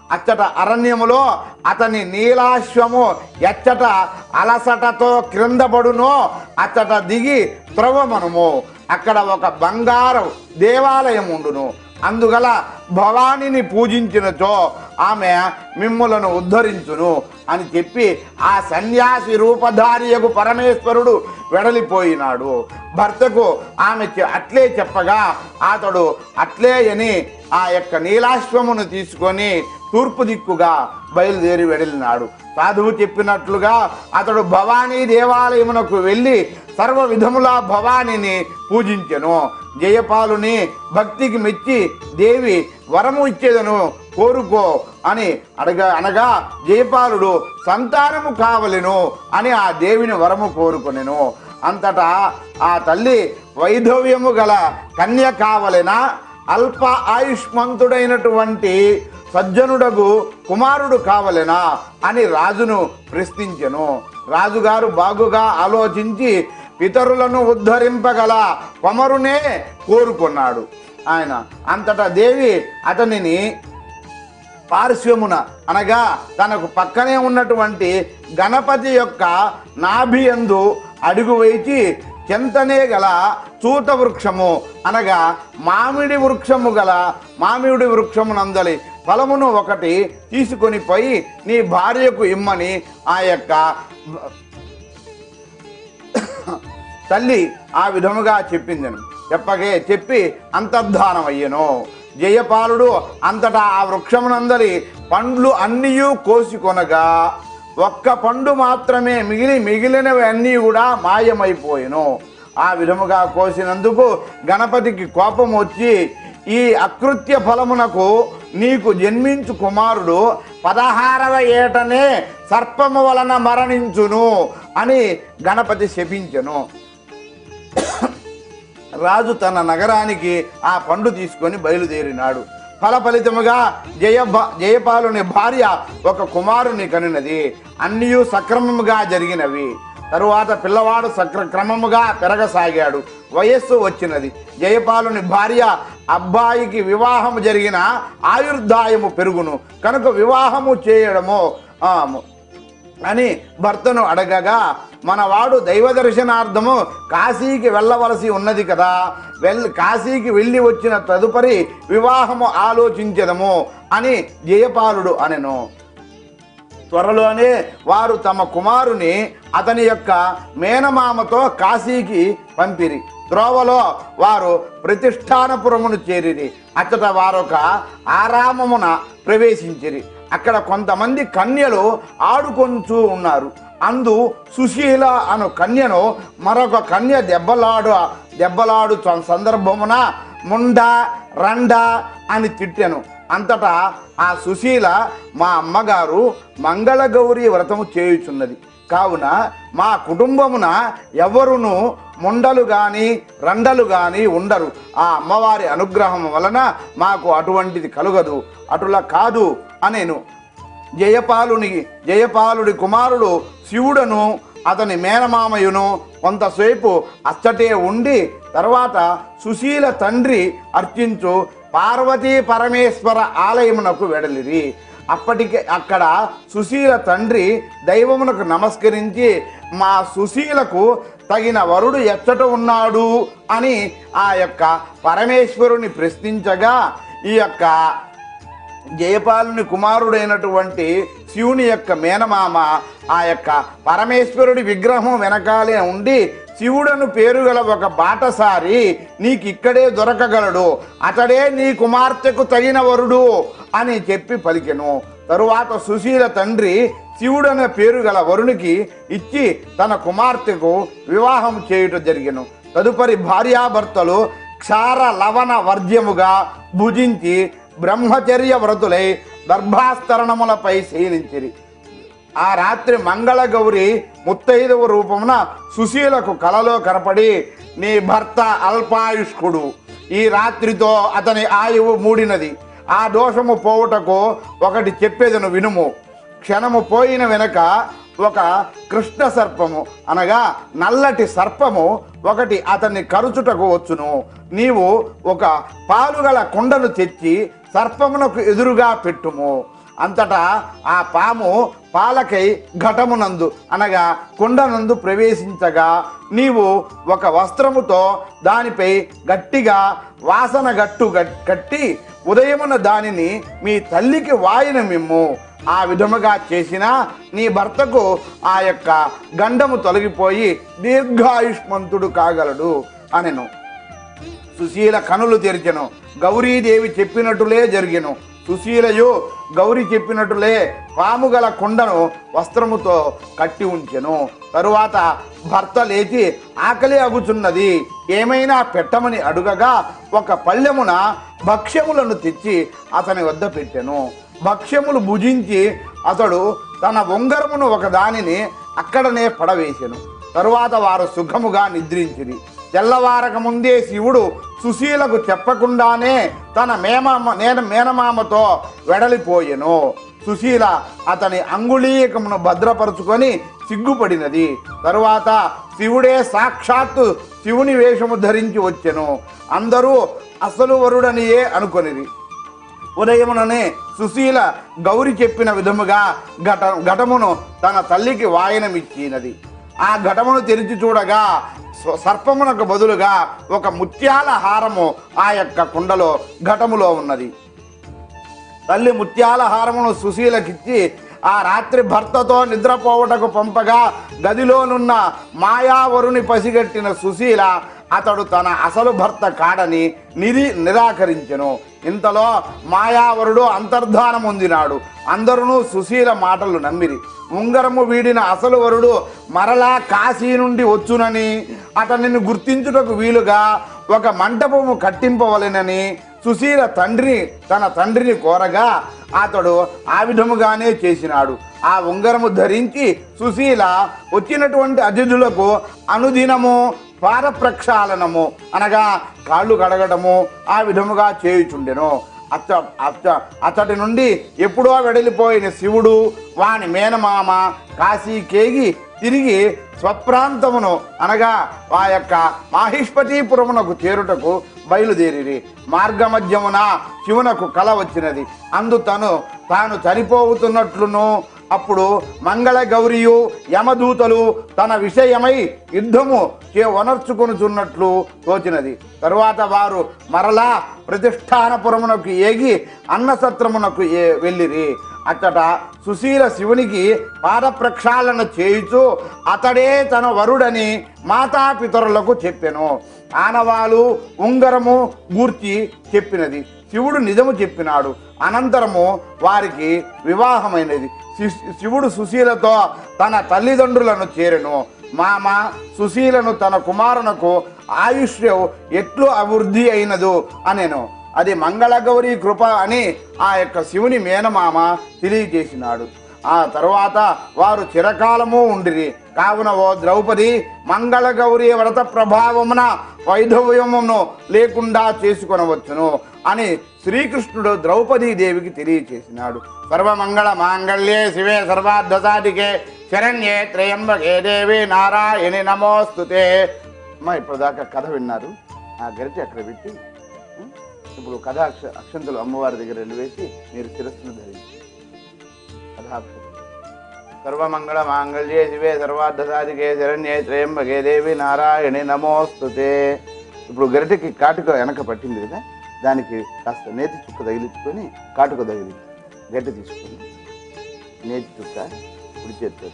అచ్చట అరణ్యములో అతని నీలాశ్వము ఎచ్చట అలసటతో క్రిందపడునో అచ్చట దిగి త్రవమనుము అక్కడ ఒక బంగారం దేవాలయం ఉండును అందుగల భవానిని పూజించినచో ఆమె మిమ్ములను ఉద్ధరించును అని చెప్పి ఆ సన్యాసి రూపధారియకు పరమేశ్వరుడు వెడలిపోయినాడు భర్తకు ఆమె చె- అట్లే చెప్పగా అతడు అట్లే అని ఆ యొక్క నీలాశ్వమును తీసుకొని తూర్పు దిక్కుగా బయలుదేరి వెడలినాడు సాధువు చెప్పినట్లుగా అతడు భవానీ దేవాలయమునకు వెళ్ళి సర్వ విధముల భవానీని పూజించెను జయపాలుని భక్తికి మెచ్చి దేవి వరము ఇచ్చేదను కోరుకో అని అడగా అనగా జయపాలుడు సంతానము కావలెను అని ఆ దేవిని వరము కోరుకొనెను అంతటా ఆ తల్లి వైధవ్యము గల కన్య కావలెనా అల్ప ఆయుష్మంతుడైనటువంటి సజ్జనుడగు కుమారుడు కావలెనా అని రాజును ప్రశ్నించెను రాజుగారు బాగుగా ఆలోచించి పితరులను ఉద్ధరింపగల కొమరునే కోరుకున్నాడు ఆయన అంతటా దేవి అతనిని పార్శ్వమున అనగా తనకు పక్కనే ఉన్నటువంటి గణపతి యొక్క నాభియందు అడుగు వేచి చెంతనే గల చూత వృక్షము అనగా మామిడి వృక్షము గల మామిడి వృక్షమునందలి ఫలమును ఒకటి తీసుకొని పోయి నీ భార్యకు ఇమ్మని ఆ యొక్క తల్లి ఆ విధముగా చెప్పిందను చెప్పగే చెప్పి అంతర్ధానం అయ్యను జయపాలుడు అంతటా ఆ వృక్షమునందలి పండ్లు అన్నీయు కోసికొనగా ఒక్క పండు మాత్రమే మిగిలి మిగిలినవి అన్నీ కూడా మాయమైపోయెను ఆ విధముగా కోసినందుకు గణపతికి కోపం వచ్చి ఈ అకృత్య ఫలమునకు నీకు జన్మించు కుమారుడు పదహారవ ఏటనే సర్పము వలన మరణించును అని గణపతి శపించెను రాజు తన నగరానికి ఆ పండు తీసుకొని బయలుదేరినాడు ఫల ఫలితముగా జయ జయపాలుని భార్య ఒక కుమారుని కనినది అన్నీ సక్రమముగా జరిగినవి తరువాత పిల్లవాడు సక్ర క్రమముగా పెరగసాగాడు వయస్సు వచ్చినది జయపాలుని భార్య అబ్బాయికి వివాహము జరిగిన ఆయుర్దాయము పెరుగును కనుక వివాహము చేయడము ఆ, అని భర్తను అడగగా మనవాడు దైవ దర్శనార్థము కాశీకి వెళ్ళవలసి ఉన్నది కదా వెల్ కాశీకి వెళ్ళి వచ్చిన తదుపరి వివాహము ఆలోచించదము అని జయపాలుడు అనెను త్వరలోనే వారు తమ కుమారుని అతని యొక్క మేనమామతో కాశీకి పంపిరి త్రోవలో వారు ప్రతిష్టానపురమును చేరిరి అచ్చట వారొక ఆరామమున ప్రవేశించిరి అక్కడ కొంతమంది కన్యలు ఆడుకొంచూ ఉన్నారు అందు సుశీల అను కన్యను మరొక కన్య దెబ్బలాడు దెబ్బలాడు సందర్భమున ముండ రండ అని తిట్టెను అంతటా ఆ సుశీల మా అమ్మగారు మంగళగౌరి వ్రతము చేయుచున్నది కావున మా కుటుంబమున ఎవరును ముండలు గాని రండలు గాని ఉండరు ఆ అమ్మవారి అనుగ్రహం వలన మాకు అటువంటిది కలుగదు అటులా కాదు అనేను జయపాలుని జయపాలుడి కుమారుడు శివుడను అతని మేనమామయును కొంతసేపు అచ్చటే ఉండి తర్వాత సుశీల తండ్రి అర్చించు పార్వతీ పరమేశ్వర ఆలయమునకు వెడలిరి అప్పటికే అక్కడ సుశీల తండ్రి దైవమునకు నమస్కరించి మా సుశీలకు తగిన వరుడు ఎచ్చట ఉన్నాడు అని ఆ యొక్క పరమేశ్వరుని ప్రశ్నించగా ఈ యొక్క జయపాలుని కుమారుడైనటువంటి శివుని యొక్క మేనమామ ఆ యొక్క పరమేశ్వరుడి విగ్రహం వెనకాలే ఉండి శివుడను పేరు గల ఒక బాటసారి నీకు ఇక్కడే దొరకగలడు అతడే నీ కుమార్తెకు తగిన వరుడు అని చెప్పి పలికెను తరువాత సుశీల తండ్రి శివుడనే పేరు గల వరునికి ఇచ్చి తన కుమార్తెకు వివాహం చేయుట జరిగెను తదుపరి భార్యాభర్తలు క్షార లవణ వర్జ్యముగా భుజించి బ్రహ్మచర్య వ్రతులై దర్భాస్తరణములపై శయనించిరి ఆ రాత్రి మంగళగౌరి ముత్తైదవ రూపమున సుశీలకు కలలో కనపడి నీ భర్త అల్పాయుష్కుడు ఈ రాత్రితో అతని ఆయువు మూడినది ఆ దోషము పోవుటకు ఒకటి చెప్పేదను వినుము క్షణము పోయిన వెనక ఒక కృష్ణ సర్పము అనగా నల్లటి సర్పము ఒకటి అతన్ని కరుచుటకు వచ్చును నీవు ఒక పాలుగల కుండను తెచ్చి సర్పమునకు ఎదురుగా పెట్టుము అంతటా ఆ పాము పాలకై ఘటమునందు అనగా కుండనందు ప్రవేశించగా నీవు ఒక వస్త్రముతో దానిపై గట్టిగా వాసన గట్టు గట్- కట్టి ఉదయమున దానిని మీ తల్లికి వాయిన మిమ్ము ఆ విధముగా చేసిన నీ భర్తకు ఆ యొక్క గండము తొలగిపోయి దీర్ఘాయుష్మంతుడు కాగలడు అనెను సుశీల కనులు తెరిచెను గౌరీదేవి చెప్పినట్టులే జరిగెను సుశీలయు గౌరి చెప్పినట్టులే పాము గల కుండను వస్త్రముతో కట్టి ఉంచెను తరువాత భర్త లేచి ఆకలి అగుచున్నది ఏమైనా పెట్టమని అడుగగా ఒక పళ్ళెమున భక్ష్యములను తెచ్చి అతని వద్ద పెట్టెను భక్ష్యములు భుజించి అతడు తన ఉంగరమును ఒక దానిని అక్కడనే పడవేసెను తరువాత వారు సుఖముగా నిద్రించిరి తెల్లవారక ముందే శివుడు సుశీలకు చెప్పకుండానే తన మేమామ నేను మేనమామతో వెడలిపోయెను సుశీల అతని అంగుళీయకమును భద్రపరుచుకొని సిగ్గుపడినది తరువాత శివుడే సాక్షాత్తు శివుని వేషము ధరించి వచ్చెను అందరూ అసలు వరుడనియే అనుకొనిది ఉదయముననే సుశీల గౌరి చెప్పిన విధముగా ఘట ఘటమును తన తల్లికి వాయనమిచ్చినది ఆ ఘటమును తెరిచి చూడగా స్వ- సర్పమునకు బదులుగా ఒక ముత్యాల హారము ఆ యొక్క కుండలో ఘటములో ఉన్నది తల్లి ముత్యాల హారమును సుశీలకిచ్చి ఆ రాత్రి భర్తతో నిద్రపోవటకు పంపగా గదిలోనున్న మాయావరుని పసిగట్టిన సుశీల అతడు తన అసలు భర్త కాడని నిరి నిరాకరించెను ఇంతలో మాయావరుడు అంతర్ధానం పొందినాడు అందరూ సుశీల మాటలు నమ్మిరి ఉంగరము వీడిన అసలు వరుడు మరలా కాశీ నుండి వచ్చునని అతనిని గుర్తించుటకు వీలుగా ఒక మంటపము కట్టింపవలెనని సుశీల తండ్రి తన తండ్రిని కోరగా అతడు ఆ విధముగానే చేసినాడు ఆ ఉంగరము ధరించి సుశీల వచ్చినటువంటి అతిథులకు అనుదినము పార ప్రక్షాళనము అనగా కాళ్ళు కడగడము ఆ విధముగా చేయుచుండెను అచ్చ అచ్చ అతడి నుండి ఎప్పుడో వెడలిపోయిన శివుడు వాని మేనమామ కాశీ కేగి తిరిగి స్వప్రాంతమును అనగా ఆ యొక్క మాహిష్పతిపురమునకు చేరుటకు బయలుదేరిరి మార్గమధ్యమున శివునకు కల వచ్చినది అందు తను తాను చనిపోతున్నట్లును అప్పుడు మంగళ గౌరియు యమదూతలు తన విషయమై యుద్ధము చే వనర్చుకొనుచున్నట్లు తోచినది తరువాత వారు మరలా ప్రతిష్టానపురమునకు ఏగి అన్నసత్రమునకు ఏ వెళ్ళిరి అచ్చట సుశీల శివునికి పాద ప్రక్షాళన చేయుచు అతడే తన వరుడని మాతాపితరులకు చెప్పెను ఆనవాలు ఉంగరము గూర్చి చెప్పినది శివుడు నిజము చెప్పినాడు అనంతరము వారికి వివాహమైనది శి- శివుడు సుశీలతో తన తల్లిదండ్రులను చేరెను మామ సుశీలను తన కుమారునకు ఆయుష్యం ఎట్లు అభివృద్ధి అయినదు అనెను అది మంగళగౌరి కృప అని ఆ యొక్క శివుని మేనమామ తెలియజేసినాడు ఆ తరువాత వారు చిరకాలము ఉండిరి కావున ఓ ద్రౌపది మంగళగౌరి వ్రత ప్రభావమున వైధవ్యమును లేకుండా చేసుకొనవచ్చును అని శ్రీకృష్ణుడు ద్రౌపదీ దేవికి తెలియచేసినాడు సర్వమంగళ మాంగళ్యే శివే సర్వార్థసాటికే శరణ్యే త్రయంబకే దేవి నారాయణి నమోస్తుతే అమ్మా ఇప్పటిదాకా కథ విన్నారు ఆ గరిచి అక్కడ పెట్టి ఉం? ఇప్పుడు కథ అక్ష అక్షంతలు అమ్మవారి దగ్గర వెళ్ళివేసి మీరు శిరస్సును ధరించి కథాక్షరం సర్వమంగళ మాంగళ్యే శివే సర్వార్థసాధికే శరణ్యే త్రయంబకే దేవి నారాయణి నమోస్తుతే ఇప్పుడు గరిటెకి కాటుక వెనక పట్టింది కదా దానికి కాస్త నేతి చుక్క తగిలించుకొని కాటుక తగిలి గట్టి తీసుకొని నేతి చుక్క కుడి చేతితో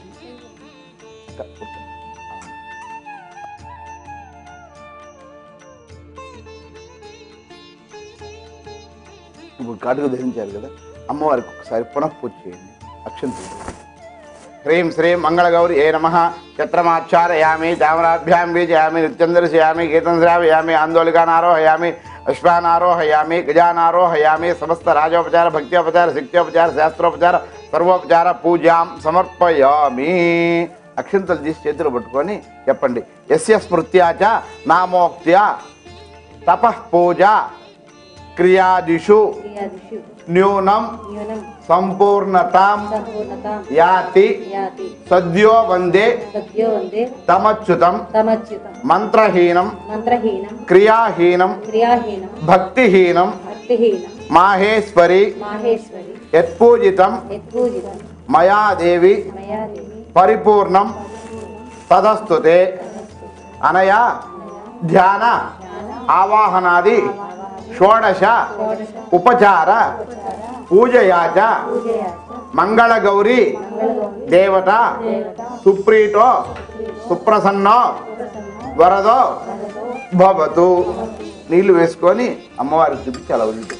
ఇప్పుడు కాటుక ధరించారు కదా అమ్మవారికి ఒకసారి పునఃపూజ చేయండి అక్షంతులు హ్రీం శ్రీం మంగళగౌరి ఏ నమ చత్రమాచారయామి చామరాభ్యాం బీజయామి నృత్యం దర్శయామి గీతం శ్రావయామి ఆందోళికానారోహయామి అశ్వానారోహయామి గజానారోహయామి సమస్త రాజోపచార భక్త్యోపచార శక్త్యోపచార శాస్త్రోపచార సర్వోపచార పూజాం సమర్పయామి అక్షంతలు తీసి చేతులు పట్టుకొని చెప్పండి ఎస్య స్మృత్యాచ నామోక్త్యా తపః పూజ క్రియాదిషు క్రియాదిషు న్యూనం న్యూనం సంపూర్ణతాం సంపూర్ణతాం యాతి యాతి సద్యో వందే సద్యో వందే తమచ్యుతం తమచ్యుతం మంత్రహీనం మంత్రహీనం క్రియాహీనం క్రియాహీనం భక్తిహీనం భక్తిహీనం మాహేశ్వరి మాహేశ్వరి యత్పూజితం యత్పూజితం మయా దేవి మయా దేవి పరిపూర్ణం తదస్తుతే అనయా ధ్యాన ఆవాహనాది షోడశ ఉపచార పూజయాచ మంగళగౌరి దేవత సుప్రీతో సుప్రసన్నో వరదో భవతు నీళ్లు వేసుకొని అమ్మవారికి చూపించి అలా ఉంది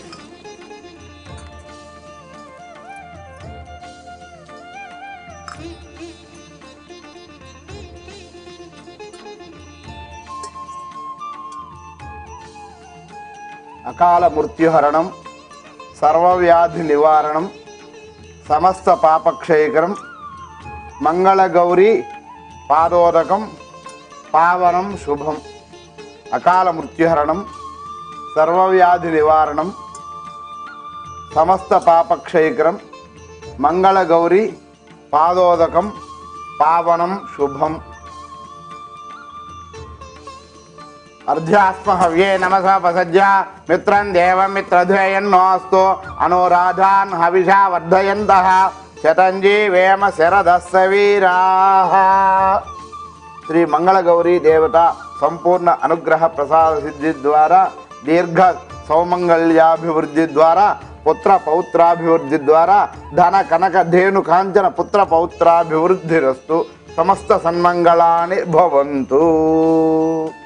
అకాల మృత్యుహరణం సర్వవ్యాధి నివారణం సమస్త పాపక్షయకరం మంగళగౌరి పాదోదకం పావనం శుభం అకాల మృత్యుహరణం సర్వవ్యాధి నివారణం సమస్త పాపక్షయకరం మంగళగౌరి పాదోదకం పావనం శుభం అర్ధ్యాస్మ హవ్యే నమసపసజ్య మిత్రం దేవం మిత్రధ్వేయన్నోస్తు అనురాధాన్ హవిషా వర్ధయంత శతంజీ వేమ శరదస్స వీరా శ్రీ మంగళగౌరీ దేవత సంపూర్ణ అనుగ్రహ ప్రసాద సిద్ధి ద్వారా దీర్ఘ సౌమంగళ్యాభివృద్ధి ద్వారా పుత్ర పౌత్రాభివృద్ధి ద్వారా ధన కనక ధేను కాంచన పుత్ర పౌత్రాభివృద్ధిరస్తు సమస్త సన్మంగళాని భవంతు